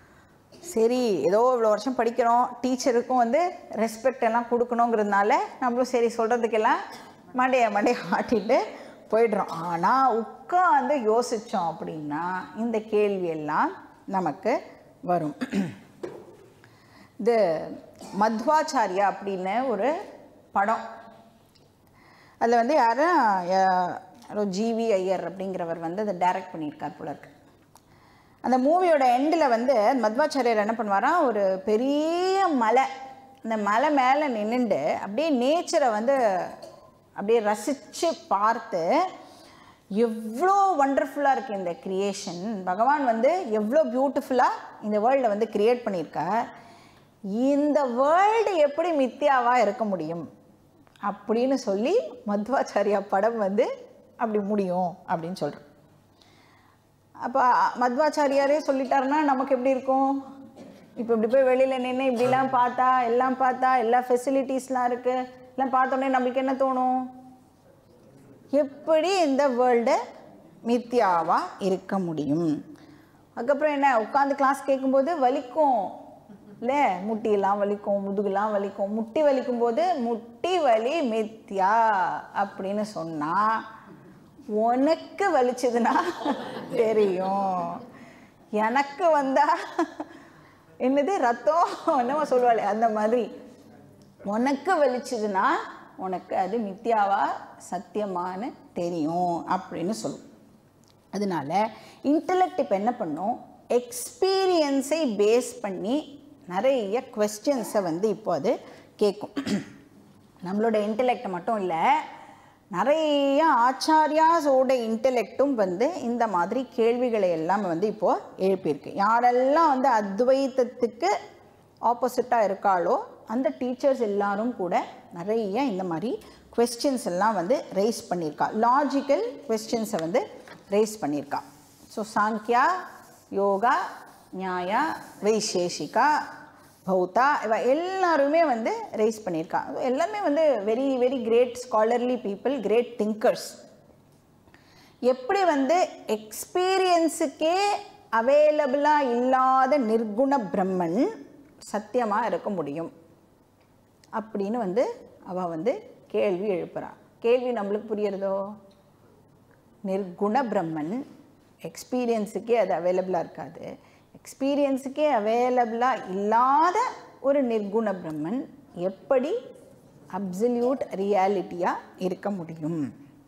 சரி ஏதோ இவ்வளோ வருஷம் படிக்கிறோம் டீச்சருக்கும் வந்து ரெஸ்பெக்ட் எல்லாம் கொடுக்கணுங்கிறதுனால நம்மளும் சரி சொல்கிறதுக்கெல்லாம் மண்டைய மண்டைய ஆட்டிட்டு போயிடுறோம் ஆனால் உட்காந்து யோசித்தோம் அப்படின்னா இந்த கேள்வியெல்லாம் நமக்கு வரும் இது மத்வாச்சாரியா அப்படின்னு ஒரு படம் அதில் வந்து யாரும் யாரோ ஜிவி ஐயர் அப்படிங்கிறவர் வந்து அதை டைரக்ட் பண்ணியிருக்கார் போல இருக்கு அந்த மூவியோட எண்டில் வந்து மத்வாச்சாரியர் என்ன பண்ணுவாராம் ஒரு பெரிய மலை அந்த மலை மேலே நின்றுண்டு அப்படியே நேச்சரை வந்து அப்படியே ரசித்து பார்த்து எவ்வளோ ஒண்டர்ஃபுல்லாக இருக்குது இந்த க்ரியேஷன் பகவான் வந்து எவ்வளோ பியூட்டிஃபுல்லாக இந்த வேர்ல்டை வந்து க்ரியேட் பண்ணியிருக்கார் இந்த வேர்ல்டு எப்படி மித்தியாவாக இருக்க முடியும் அப்படின்னு சொல்லி மத்வாச்சாரியா படம் வந்து அப்படி முடியும் அப்படின்னு சொல்கிறோம் அப்போ மத்வாச்சாரியாரே சொல்லிட்டாருன்னா நமக்கு எப்படி இருக்கும் இப்போ இப்படி போய் வெளியில் நின்று இப்படிலாம் பார்த்தா எல்லாம் பார்த்தா எல்லா ஃபெசிலிட்டிஸ்லாம் இருக்குது எல்லாம் பார்த்தோன்னே நம்மளுக்கு என்ன தோணும் எப்படி இந்த வேர்ல்டு மித்தியாவாக இருக்க முடியும் அதுக்கப்புறம் என்ன உட்காந்து கிளாஸ் கேட்கும்போது வலிக்கும் இல்லை முட்டியெல்லாம் வலிக்கும் முதுகுலாம் வலிக்கும் முட்டி வலிக்கும் போது முட்டி வலி மித்யா அப்படின்னு சொன்னால் உனக்கு வலிச்சதுன்னா தெரியும் எனக்கு வந்தா என்னது ரத்தம் என்னமோ சொல்லுவாளே அந்த மாதிரி உனக்கு வலிச்சதுன்னா உனக்கு அது மித்யாவா சத்தியமானு தெரியும் அப்படின்னு சொல்லும் அதனால இன்டலெக்ட் இப்போ என்ன பண்ணும் எக்ஸ்பீரியன்ஸை பேஸ் பண்ணி நிறைய கொஸ்டின்ஸை வந்து இப்போ அது கேட்கும் நம்மளோட இன்டலெக்ட் மட்டும் இல்லை நிறைய ஆச்சாரியாஸோட இன்டலெக்டும் வந்து இந்த மாதிரி கேள்விகளை எல்லாம் வந்து இப்போது எழுப்பியிருக்கு யாரெல்லாம் வந்து அத்வைத்தத்துக்கு ஆப்போசிட்டாக இருக்காளோ அந்த டீச்சர்ஸ் எல்லாரும் கூட நிறைய இந்த மாதிரி கொஸ்டின்ஸ் எல்லாம் வந்து ரைஸ் பண்ணியிருக்கா லாஜிக்கல் கொஸ்டின்ஸை வந்து ரைஸ் பண்ணியிருக்கா ஸோ சாங்கியா யோகா நியாயா வைசேஷிகா பௌத்தா இவ எல்லாருமே வந்து ரைஸ் பண்ணியிருக்கா எல்லாமே வந்து very very great scholarly people great thinkers எப்படி வந்து எக்ஸ்பீரியன்ஸுக்கே அவைலபிளாக இல்லாத நிர்குண பிரம்மன் சத்தியமாக இருக்க முடியும் அப்படின்னு வந்து அவள் வந்து கேள்வி எழுப்புறா கேள்வி நம்மளுக்கு புரியுறதோ நிர்குண பிரம்மன் எக்ஸ்பீரியன்ஸுக்கே அது அவைலபிளாக இருக்காது எக்ஸ்பீரியன்ஸுக்கே அவைலபிளாக இல்லாத ஒரு நிர்குண பிரம்மன் எப்படி அப்சல்யூட் ரியாலிட்டியாக இருக்க முடியும்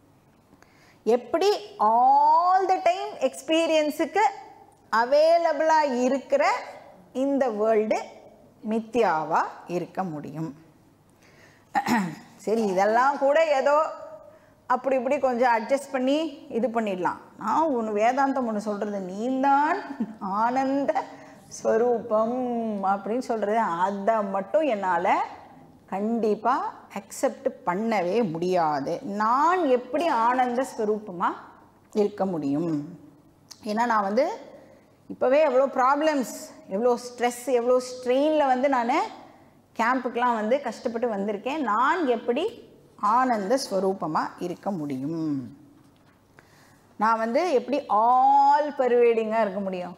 எப்படி ஆல் த டைம் எக்ஸ்பீரியன்ஸுக்கு அவைலபிளாக இருக்கிற இந்த வேர்ல்டு மித்யாவாக இருக்க முடியும் சரி இதெல்லாம் கூட ஏதோ அப்படி இப்படி கொஞ்சம் அட்ஜஸ்ட் பண்ணி இது பண்ணிடலாம் நான் ஒன்று வேதாந்தம் ஒன்று சொல்கிறது நீந்தான் ஆனந்த ஸ்வரூபம் அப்படின்னு சொல்கிறது அதை மட்டும் என்னால் கண்டிப்பாக அக்செப்ட் பண்ணவே முடியாது நான் எப்படி ஆனந்த ஸ்வரூபமாக இருக்க முடியும் ஏன்னா நான் வந்து இப்போவே எவ்வளோ ப்ராப்ளம்ஸ் எவ்வளோ ஸ்ட்ரெஸ் எவ்வளோ ஸ்ட்ரெயினில் வந்து நான் கேம்புக்கெலாம் வந்து கஷ்டப்பட்டு வந்திருக்கேன் நான் எப்படி ஆனந்த ஸ்வரூபமாக இருக்க முடியும் நான் வந்து எப்படி ஆல் பர்வேடிங்காக இருக்க முடியும்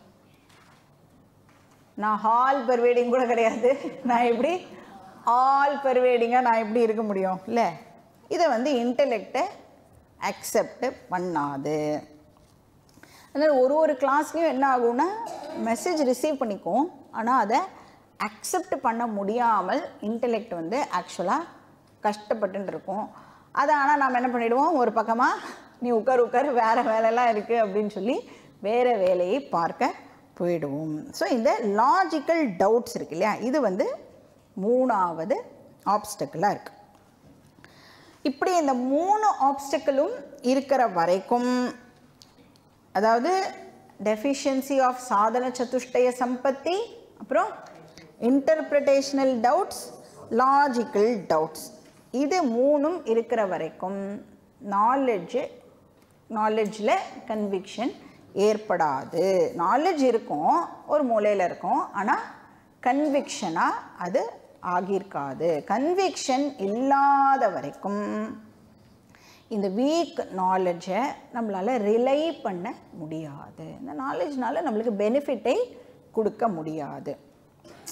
நான் ஹால் பர்வேடிங் கூட கிடையாது நான் எப்படி ஆல் பர்வேடிங்காக நான் எப்படி இருக்க முடியும் இல்லை இதை வந்து இன்டலெக்டை அக்செப்ட் பண்ணாது அதனால் ஒரு ஒரு கிளாஸ்லேயும் என்ன ஆகும்னா மெசேஜ் ரிசீவ் பண்ணிக்கும் ஆனால் அதை அக்செப்ட் பண்ண முடியாமல் இன்டலெக்ட் வந்து ஆக்சுவலாக கஷ்டப்பட்டுன்னு இருக்கும் அதை ஆனால் நாம் என்ன பண்ணிடுவோம் ஒரு பக்கமாக நீ உட்கார் உட்கார் வேறு வேலைலாம் இருக்குது அப்படின்னு சொல்லி வேறு வேலையை பார்க்க போயிடுவோம் ஸோ இந்த லாஜிக்கல் டவுட்ஸ் இருக்கு இல்லையா இது வந்து மூணாவது ஆப்ஸ்டக்கிளாக இருக்குது இப்படி இந்த மூணு ஆப்ஸ்டக்கிளும் இருக்கிற வரைக்கும் அதாவது டெஃபிஷியன்சி ஆஃப் சாதன சதுஷ்டய சம்பத்தி அப்புறம் இன்டர்பிரிட்டேஷனல் டவுட்ஸ் லாஜிக்கல் டவுட்ஸ் இது மூணும் இருக்கிற வரைக்கும் நாலெட்ஜு நாலெட்ஜில் கன்விக்ஷன் ஏற்படாது நாலேஜ் இருக்கும் ஒரு மூலையில் இருக்கும் ஆனால் கன்விக்ஷனாக அது ஆகியிருக்காது கன்விக்ஷன் இல்லாத வரைக்கும் இந்த வீக் நாலேஜை நம்மளால் ரிலை பண்ண முடியாது இந்த நாலேஜ்னால நம்மளுக்கு பெனிஃபிட்டை கொடுக்க முடியாது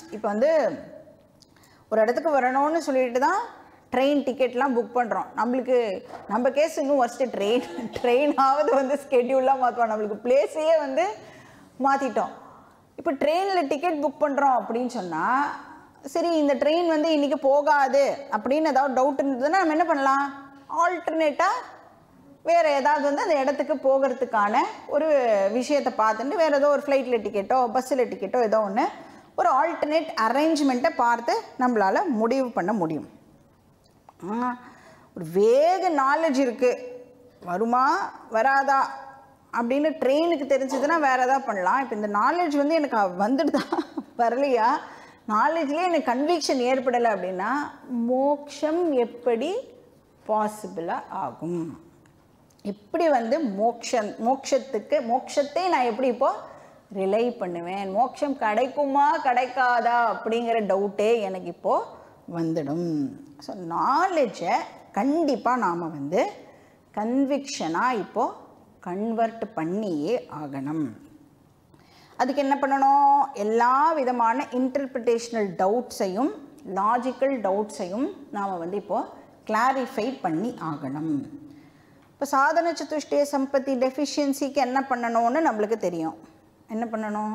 இப்போ வந்து ஒரு இடத்துக்கு வரணும்னு சொல்லிட்டு தான் ட்ரெயின் டிக்கெட்லாம் புக் பண்ணுறோம் நம்மளுக்கு நம்ம கேஸ் இன்னும் ஃபஸ்ட்டு ட்ரெயின் ட்ரெயினாவது வந்து ஸ்கெட்யூல்லாம் மாற்றுவோம் நம்மளுக்கு பிளேஸையே வந்து மாற்றிட்டோம் இப்போ ட்ரெயினில் டிக்கெட் புக் பண்ணுறோம் அப்படின்னு சொன்னால் சரி இந்த ட்ரெயின் வந்து இன்றைக்கி போகாது அப்படின்னு ஏதாவது டவுட் இருந்ததுன்னா நம்ம என்ன பண்ணலாம் ஆல்டர்னேட்டாக வேறு ஏதாவது வந்து அந்த இடத்துக்கு போகிறதுக்கான ஒரு விஷயத்தை பார்த்துட்டு வேறு ஏதோ ஒரு ஃப்ளைட்டில் டிக்கெட்டோ பஸ்ஸில் டிக்கெட்டோ ஏதோ ஒன்று ஒரு ஆல்டர்னேட் அரேஞ்ச்மெண்ட்டை பார்த்து நம்மளால் முடிவு பண்ண முடியும் ஆ, ஒரு வேக நாலேஜ் இருக்குது வருமா வராதா அப்படின்னு ட்ரெயினுக்கு தெரிஞ்சதுன்னா வேறு எதாவது பண்ணலாம் இப்போ இந்த நாலேஜ் வந்து எனக்கு வந்துடுதா வரலையா நாலேஜ்லேயே எனக்கு கன்விக்ஷன் ஏற்படலை அப்படின்னா மோக்ஷம் எப்படி பாசிபிளாக ஆகும் எப்படி வந்து மோக்ஷம் மோக்ஷத்துக்கு மோக்ஷத்தை நான் எப்படி இப்போ ரிலை பண்ணுவேன் மோட்சம் கிடைக்குமா கிடைக்காதா அப்படிங்கிற டவுட்டே எனக்கு இப்போ வந்துடும் ஸோ நாலேஜை கண்டிப்பாக நாம் வந்து கன்விக்ஷனாக இப்போ கன்வெர்ட் பண்ணியே ஆகணும் அதுக்கு என்ன பண்ணணும் எல்லா விதமான இன்டர்பிரிட்டேஷனல் டவுட்ஸையும் லாஜிக்கல் டவுட்ஸையும் நாம் வந்து இப்போது கிளாரிஃபை பண்ணி ஆகணும் இப்போ சாதன சதுஷ்டய சம்பத்தி டெஃபிஷியன்சிக்கு என்ன பண்ணணும்னு நம்மளுக்கு தெரியும் என்ன பண்ணணும்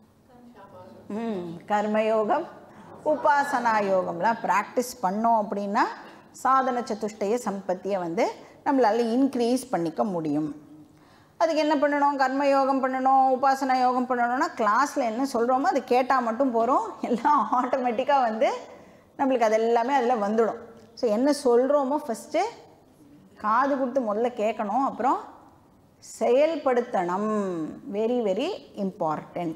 ம் கர்மயோகம் உபாசனா யோகம்லாம் ப்ராக்டிஸ் பண்ணோம் அப்படின்னா சாதன சதுஷ்டய சம்பத்தியை வந்து நம்மளால் இன்க்ரீஸ் பண்ணிக்க முடியும் அதுக்கு என்ன பண்ணணும் கர்மயோகம் பண்ணணும் உபாசனா யோகம் பண்ணணும்னா கிளாஸில் என்ன சொல்கிறோமோ அது கேட்டால் மட்டும் போகிறோம் எல்லாம் ஆட்டோமேட்டிக்காக வந்து நம்மளுக்கு அது எல்லாமே அதில் வந்துடும் ஸோ என்ன சொல்கிறோமோ ஃபஸ்ட்டு காது கொடுத்து முதல்ல கேட்கணும் அப்புறம் செயல்படுத்தணும் வெரி வெரி இம்பார்ட்டண்ட்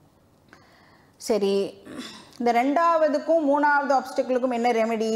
சரி இந்த ரெண்டாவதுக்கும் மூணாவது ஆப்ஸ்டிக்கிளுக்கும் என்ன ரெமெடி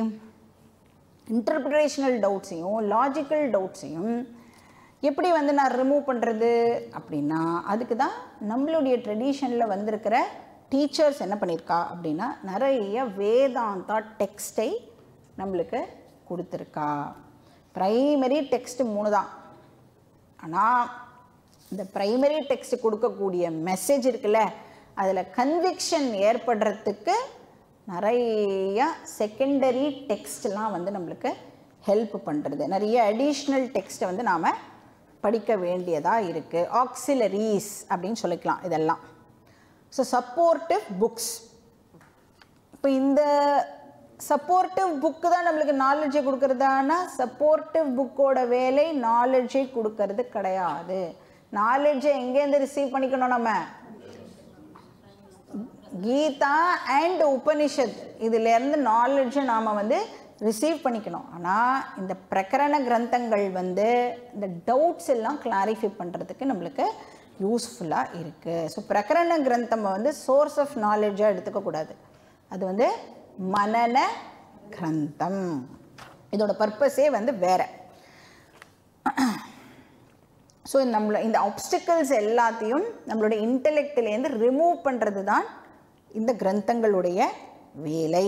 இன்டர்பிரேஷனல் டவுட்ஸையும் லாஜிக்கல் டவுட்ஸையும் எப்படி வந்து நான் ரிமூவ் பண்ணுறது அப்படின்னா அதுக்கு தான் நம்மளுடைய ட்ரெடிஷனில் வந்திருக்கிற டீச்சர்ஸ் என்ன பண்ணியிருக்கா அப்படின்னா நிறைய வேதாந்தா டெக்ஸ்டை நம்மளுக்கு கொடுத்துருக்கா ப்ரைமரி டெக்ஸ்ட் மூணு தான் ஆனால் இந்த ப்ரைமரி டெக்ஸ்ட் கொடுக்கக்கூடிய மெசேஜ் இருக்குல்ல அதில் கன்விக்ஷன் ஏற்படுறதுக்கு நிறைய செகண்டரி டெக்ஸ்ட்லாம் வந்து நம்மளுக்கு ஹெல்ப் பண்ணுறது நிறைய அடிஷ்னல் டெக்ஸ்ட்டை வந்து நாம் படிக்க வேண்டியதாக இருக்குது ஆக்சிலரிஸ் அப்படின்னு சொல்லிக்கலாம் இதெல்லாம் ஸோ சப்போர்ட்டிவ் புக்ஸ் இப்போ இந்த சப்போர்ட்டிவ் புக்கு தான் நம்மளுக்கு நாலேஜை கொடுக்கறதானா சப்போர்ட்டிவ் புக்கோட வேலை நாலேஜை கொடுக்கறது கிடையாது நாலேஜை எங்கேருந்து ரிசீவ் பண்ணிக்கணும் நம்ம கீதா அண்ட் உபனிஷத் இதிலேருந்து நாலேஜை நாம் வந்து ரிசீவ் பண்ணிக்கணும் ஆனால் இந்த பிரகரண கிரந்தங்கள் வந்து இந்த டவுட்ஸ் எல்லாம் கிளாரிஃபை பண்ணுறதுக்கு நம்மளுக்கு யூஸ்ஃபுல்லாக இருக்குது ஸோ பிரகரண கிரந்தம் வந்து சோர்ஸ் ஆஃப் நாலேஜாக எடுத்துக்கக்கூடாது அது வந்து மனன கிரந்தம் இதோட பர்பஸே வந்து வேறு ஸோ நம்மள இந்த ஆப்ஸ்டிக்கல்ஸ் எல்லாத்தையும் நம்மளுடைய இன்டெலெக்ட்லேருந்து ரிமூவ் பண்ணுறது தான் இந்த கிரந்தங்களுடைய வேலை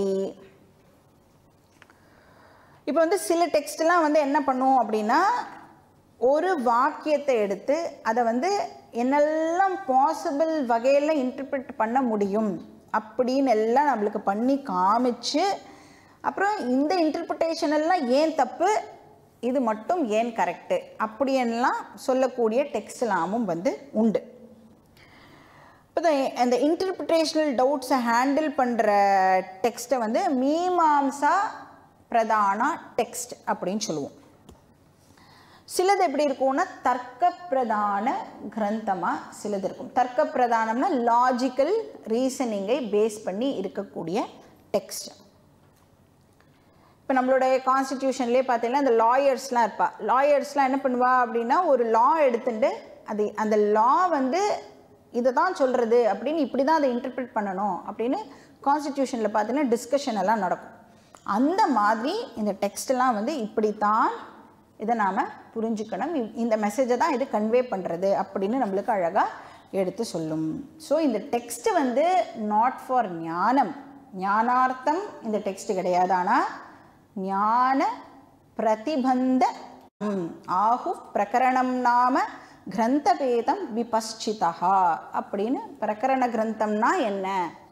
இப்போ வந்து சில டெக்ஸ்ட்லாம் வந்து என்ன பண்ணும் அப்படின்னா ஒரு வாக்கியத்தை எடுத்து அதை வந்து என்னெல்லாம் பாசிபிள் வகையில் இன்டர்பிரட் பண்ண முடியும் அப்படின்னு எல்லாம் நம்மளுக்கு பண்ணி காமிச்சு அப்புறம் இந்த இன்டர்பிரிட்டேஷன் எல்லாம் ஏன் தப்பு இது மட்டும் ஏன் கரெக்டு அப்படின்லாம் சொல்லக்கூடிய டெக்ஸ்ட்லாமும் வந்து உண்டு இப்போ அந்த இன்டர்பிரிட்டேஷனல் டவுட்ஸை ஹேண்டில் பண்ணுற டெக்ஸ்ட்டை வந்து மீமாம்சா பிரதான டெக்ஸ்ட் அப்படின்னு சொல்லுவோம் சிலது எப்படி இருக்கும்னா தர்க்க பிரதான கிரந்தமாக சிலது இருக்கும் தர்க்க பிரதானம்னா லாஜிக்கல் ரீசனிங்கை பேஸ் பண்ணி இருக்கக்கூடிய டெக்ஸ்ட் இப்போ நம்மளுடைய கான்ஸ்டிடியூஷன்லேயே பார்த்தீங்கன்னா இந்த லாயர்ஸ்லாம் இருப்பா லாயர்ஸ்லாம் என்ன பண்ணுவா அப்படின்னா ஒரு லா எடுத்துட்டு அது அந்த லா வந்து இதை தான் சொல்கிறது அப்படின்னு இப்படி தான் அதை இன்டர்பிரட் பண்ணணும் அப்படின்னு கான்ஸ்டிடியூஷனில் பார்த்தீங்கன்னா டிஸ்கஷன் எல்லாம் நடக்கும் அந்த மாதிரி இந்த டெக்ஸ்ட்லாம் வந்து இப்படித்தான் இதை நாம் புரிஞ்சுக்கணும் இ- இந்த மெசேஜை தான் இது கன்வே பண்ணுறது அப்படின்னு நம்மளுக்கு அழகாக எடுத்து சொல்லும் ஸோ இந்த டெக்ஸ்ட் வந்து நாட் ஃபார் ஞானம் ஞானார்த்தம் இந்த டெக்ஸ்ட் கிடையாது ஆனால் ஞான பிரதிபந்த ம், ஆஹு பிரகரணம் நாம கிரந்தபேதம் விபஸ்சிதா அப்படின்னு பிரகரண கிரந்தம்னா என்ன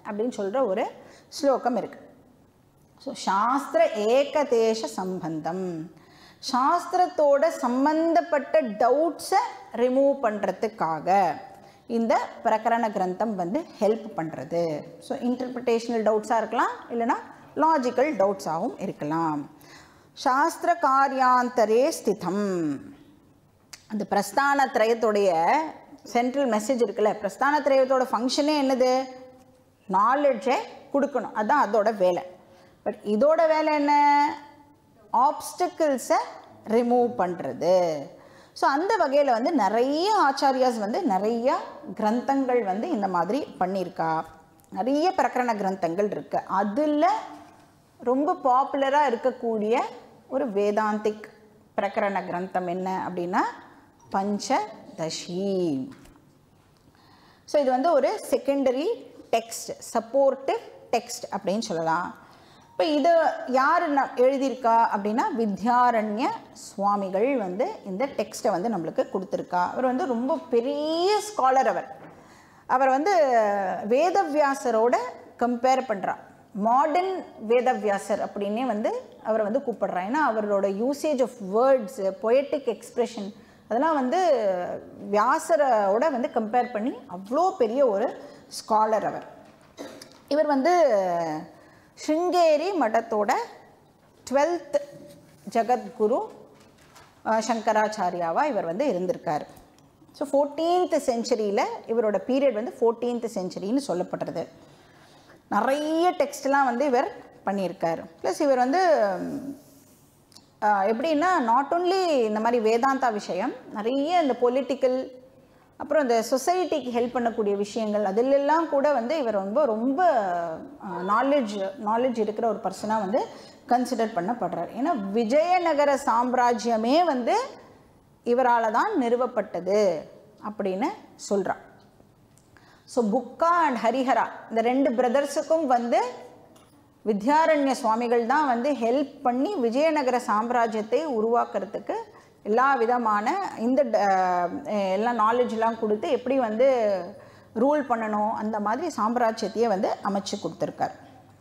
அப்படின்னு சொல்கிற ஒரு ஸ்லோகம் இருக்குது ஸோ சாஸ்திர ஏகதேச சம்பந்தம் சாஸ்திரத்தோட சம்பந்தப்பட்ட டவுட்ஸை ரிமூவ் பண்ணுறதுக்காக இந்த பிரகரண கிரந்தம் வந்து ஹெல்ப் பண்ணுறது ஸோ இன்டர்பிரிட்டேஷனல் டவுட்ஸாக இருக்கலாம் இல்லைனா லாஜிக்கல் டவுட்ஸாகவும் இருக்கலாம் சாஸ்திர காரியாந்தரே ஸ்திதம் அந்த பிரஸ்தான திரயத்துடைய சென்ட்ரல் மெசேஜ் இருக்குல்ல பிரஸ்தான திரயத்தோட ஃபங்க்ஷனே என்னது நாலெட்ஜை கொடுக்கணும் அதுதான் அதோட வேலை பட் இதோட வேலை என்ன ஆப்ஸ்டக்கிள்ஸை ரிமூவ் பண்ணுறது ஸோ அந்த வகையில் வந்து நிறைய ஆச்சாரியாஸ் வந்து நிறைய கிரந்தங்கள் வந்து இந்த மாதிரி பண்ணியிருக்கா நிறைய பிரகரண கிரந்தங்கள் இருக்கு அதில் ரொம்ப பாப்புலராக இருக்கக்கூடிய ஒரு வேதாந்திக் பிரகரண கிரந்தம் என்ன அப்படின்னா பஞ்சதசி ஸோ இது வந்து ஒரு செகண்டரி டெக்ஸ்ட் சப்போர்ட்டிவ் டெக்ஸ்ட் அப்படின்னு சொல்லலாம் இப்போ இதை யார் ந- எழுதியிருக்கா அப்படின்னா வித்யாரண்ய சுவாமிகள் வந்து இந்த டெக்ஸ்ட்டை வந்து நம்மளுக்கு கொடுத்துருக்கா அவர் வந்து ரொம்ப பெரிய ஸ்காலர் அவர் அவர் வந்து வேதவியாசரோட கம்பேர் பண்ணுறா மாடர்ன் வேதவியாசர் அப்படின்னே வந்து அவரை வந்து கூப்பிடுறா ஏன்னா அவரோட usage of words poetic expression அதெல்லாம் வந்து வியாசரோட வந்து கம்பேர் பண்ணி அவ்வளோ பெரிய ஒரு ஸ்காலர் அவர் இவர் வந்து ஸ்ருங்கேரி மடத்தோட டுவெல்த் ஜகத்குரு அஹ், சங்கராச்சாரியாவா இவர் வந்து இருந்திருக்கார் ஸோ ஃபோர்டீன்த் செஞ்சுரியில் இவரோட பீரியட் வந்து ஃபோர்டீன்த் செஞ்சுரின்னு சொல்லப்படுறது நிறைய டெக்ஸ்ட்லாம் வந்து இவர் பண்ணியிருக்கார் ப்ளஸ் இவர் வந்து ஆஹ், எப்படின்னா நாட் ஒன்லி இந்த மாதிரி வேதாந்தா விஷயம் நிறைய இந்த பொலிட்டிக்கல் அப்புறம் இந்த சொசைட்டிக்கு ஹெல்ப் பண்ணக்கூடிய விஷயங்கள் அதிலெல்லாம் கூட வந்து இவர் ரொம்ப ரொம்ப நாலேஜ் நாலேஜ் இருக்கிற ஒரு பர்சனாக வந்து கன்சிடர் பண்ணப்படுறார் ஏன்னா விஜயநகர சாம்ராஜ்யமே வந்து இவரால் தான் நிறுவப்பட்டது அப்படின்னு சொல்கிறான் ஸோ புக்கா அண்ட் ஹரிஹரா இந்த ரெண்டு பிரதர்ஸுக்கும் வந்து வித்யாரண்ய சுவாமிகள் தான் வந்து ஹெல்ப் பண்ணி விஜயநகர சாம்ராஜ்யத்தை உருவாக்குறதுக்கு எல்லா விதமான இந்த அஹ், எல்லா நாலேஜ்லாம் கொடுத்து எப்படி வந்து ரூல் பண்ணணும் அந்த மாதிரி சாம்ராஜ்யத்தையே வந்து அமைச்சு கொடுத்துருக்கார்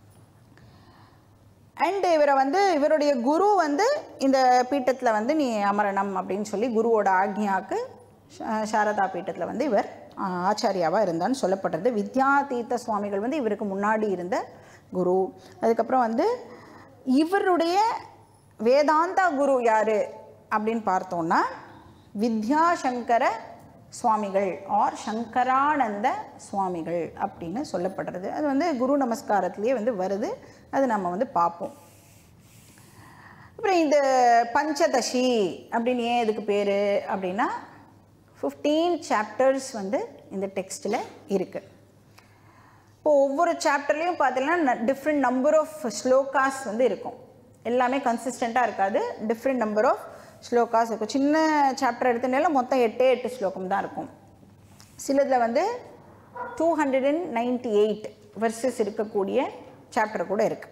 அண்ட் இவரை வந்து இவருடைய குரு வந்து இந்த பீட்டத்தில் வந்து நீ அமரணும் அப்படின்னு சொல்லி குருவோட ஆக்ஞாக்கு சா- சாரதா பீட்டத்தில் வந்து இவர் ஆ- ஆச்சாரியாவாக இருந்தான்னு சொல்லப்படுறது வித்யாதீத்த சுவாமிகள் வந்து இவருக்கு முன்னாடி இருந்த குரு அதுக்கப்புறம் வந்து இவருடைய வேதாந்தா குரு யார் அப்படின்னு பார்த்தோன்னா வித்யாசங்கர சுவாமிகள் ஆர் சங்கரானந்த சுவாமிகள் அப்படின்னு சொல்லப்படுறது அது வந்து குரு நமஸ்காரத்திலேயே வந்து வருது அது நம்ம வந்து பார்ப்போம் அப்புறம் இந்த பஞ்சதசி அப்படின்னு ஏன் இதுக்கு பேர் அப்படின்னா ஃபிஃப்டீன் சாப்டர்ஸ் வந்து இந்த டெக்ஸ்ட்டில் இருக்குது இப்போ ஒவ்வொரு சாப்டர்லேயும் பார்த்தீங்கன்னா டிஃப்ரெண்ட் நம்பர் ஆஃப் ஸ்லோகாஸ் வந்து இருக்கும் எல்லாமே கன்சிஸ்டண்ட்டாக இருக்காது டிஃப்ரெண்ட் நம்பர் ஆஃப் ஸ்லோகாஸ் இருக்கும் சின்ன சாப்டர் எடுத்தனால மொத்தம் எட்டே எட்டு ஸ்லோகம் தான் இருக்கும் சிலதில் வந்து two hundred and ninety eight verses இருக்கக்கூடிய சாப்டர் கூட இருக்குது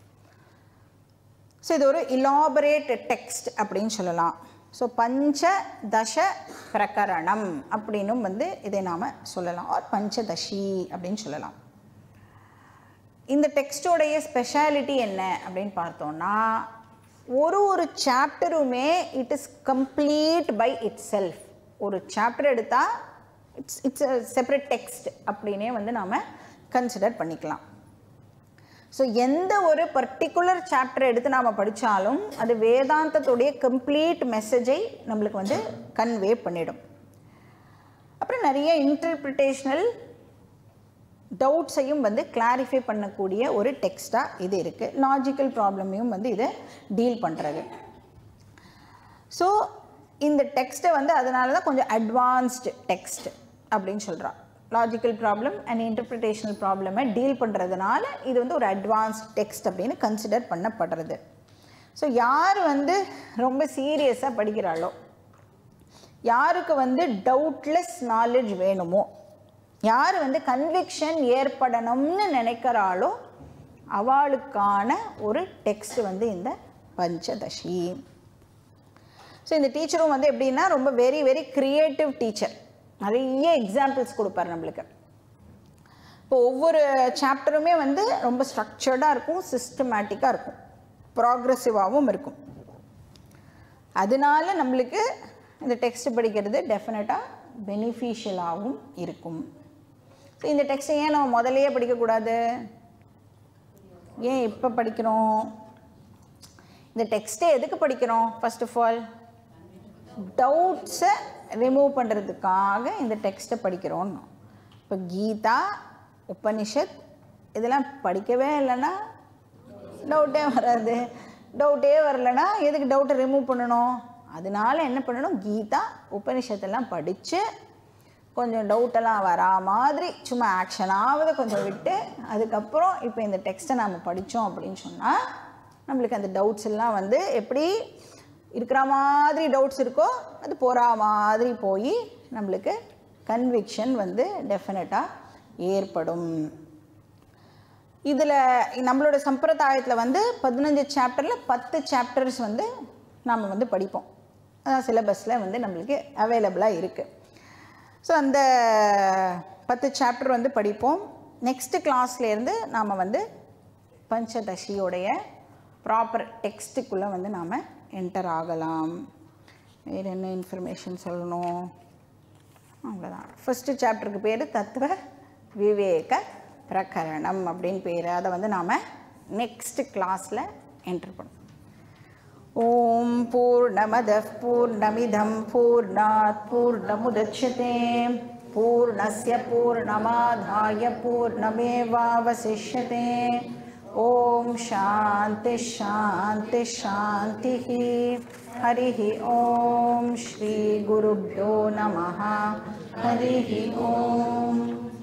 ஸோ இது ஒரு இலாபரேட் டெக்ஸ்ட் அப்படின்னு சொல்லலாம் ஸோ பஞ்ச தச பிரகரணம் அப்படின்னும் வந்து இதை நாம் சொல்லலாம் ஆர் பஞ்சதசி அப்படின்னு சொல்லலாம் இந்த டெக்ஸ்டோடைய ஸ்பெஷாலிட்டி என்ன அப்படின்னு பார்த்தோம்னா ஒரு ஒரு சாப்டருமே it is complete by itself ஒரு சாப்டர் எடுத்தால் இட்ஸ் இட்ஸ் செப்பரேட் டெக்ஸ்ட் அப்படின்னே வந்து நாம் கன்சிடர் பண்ணிக்கலாம் ஸோ எந்த ஒரு பர்டிகுலர் சாப்டர் எடுத்து நாம் படித்தாலும் அது வேதாந்தத்துடைய கம்ப்ளீட் மெசேஜை நம்மளுக்கு வந்து கன்வே பண்ணிடும் அப்புறம் நிறைய இன்டர்பிரிட்டேஷனல் டவுட்ஸையும் வந்து கிளாரிஃபை பண்ணக்கூடிய ஒரு டெக்ஸ்ட்டாக இது இருக்குது லாஜிக்கல் ப்ராப்ளமையும் வந்து இதை டீல் பண்ணுறது ஸோ இந்த டெக்ஸ்ட்டை வந்து அதனால தான் கொஞ்சம் அட்வான்ஸ்டு டெக்ஸ்ட் அப்படின்னு சொல்கிறா லாஜிக்கல் ப்ராப்ளம் அண்ட் இன்டர்பிரிட்டேஷனல் ப்ராப்ளமை டீல் பண்ணுறதுனால இது வந்து ஒரு அட்வான்ஸ்ட் டெக்ஸ்ட் அப்படின்னு கன்சிடர் பண்ணப்படுறது ஸோ யார் வந்து ரொம்ப சீரியஸாக படிக்கிறாளோ யாருக்கு வந்து டவுட்லெஸ் நாலேஜ் வேணுமோ யார் வந்து கன்விக்ஷன் ஏற்படணும்னு நினைக்கிறாளோ அவளுக்கான ஒரு டெக்ஸ்ட் வந்து இந்த பஞ்சதசி ஸோ இந்த டீச்சரும் வந்து எப்படின்னா ரொம்ப வெரி வெரி க்ரியேட்டிவ் டீச்சர் நிறைய எக்ஸாம்பிள்ஸ் கொடுப்பார் நம்மளுக்கு இப்போ ஒவ்வொரு சாப்டருமே வந்து ரொம்ப ஸ்ட்ரக்சர்டாக இருக்கும் சிஸ்டமேட்டிக்காக இருக்கும் ப்ராக்ரெசிவாகவும் இருக்கும் அதனால நம்மளுக்கு இந்த டெக்ஸ்ட் படிக்கிறது டெஃபினட்டாக பெனிஃபிஷியலாகவும் இருக்கும் ஸோ இந்த டெக்ஸ்ட்டை ஏன் நம்ம முதலையே படிக்கக்கூடாது ஏன் இப்போ படிக்கிறோம் இந்த டெக்ஸ்ட்டை எதுக்கு படிக்கிறோம் ஃபர்ஸ்ட் ஆஃப் ஆல் டவுட்ஸை ரிமூவ் பண்ணுறதுக்காக இந்த டெக்ஸ்ட்டை படிக்கிறோன்னு இப்போ கீதா உபனிஷத் இதெல்லாம் படிக்கவே இல்லைன்னா டவுட்டே வராது டவுட்டே வரலன்னா எதுக்கு டவுட்டை ரிமூவ் பண்ணணும் அதனால என்ன பண்ணணும் கீதா உபனிஷத்தெல்லாம் படித்து கொஞ்சம் டவுட்டெல்லாம் வரா மாதிரி சும்மா ஆக்ஷனாவது கொஞ்சம் விட்டு அதுக்கப்புறம் இப்போ இந்த டெக்ஸ்ட்டை நாம் படித்தோம் அப்படின்னு சொன்னால் நம்மளுக்கு அந்த டவுட்ஸ் எல்லாம் வந்து எப்படி இருக்கிற மாதிரி டவுட்ஸ் இருக்கோ அது போகிற மாதிரி போய் நம்மளுக்கு கன்விக்ஷன் வந்து டெஃபினட்டாக ஏற்படும் இதில் நம்மளோட சம்பிரதாயத்தில் வந்து பதினஞ்சு சாப்டரில் பத்து சாப்டர்ஸ் வந்து நாம் வந்து படிப்போம் அதான் சிலபஸில் வந்து நம்மளுக்கு அவைலபிளாக இருக்குது ஸோ அந்த பத்து சாப்டர் வந்து படிப்போம் நெக்ஸ்ட்டு கிளாஸ்லேருந்து நாம் வந்து பஞ்சதசியோடைய ப்ராப்பர் டெக்ஸ்ட்டுக்குள்ளே வந்து நாம் என்டர் ஆகலாம் வேறு என்ன இன்ஃபர்மேஷன் சொல்லணும் அவ்வளோதான் ஃபஸ்ட்டு சாப்டருக்கு பேர் தத்துவ விவேக பிரகரணம் அப்படின்னு பேர் அதை வந்து நாம் நெக்ஸ்ட் கிளாஸில் என்டர் பண்ணுவோம் ஓம் பூர்ணமதः பூர்ணமிதம் பூர்ணாத் பூர்ணமுதட்சதே பூர்ணஸ்ய பூர்ணமாதாய பூர்ணமேவாவசிஷ்யते ஓம் சாந்தி ஷாந்தி ஷாந்திः हरिः ॐ श्रीगुरुभ्यो नमः हरिः ॐ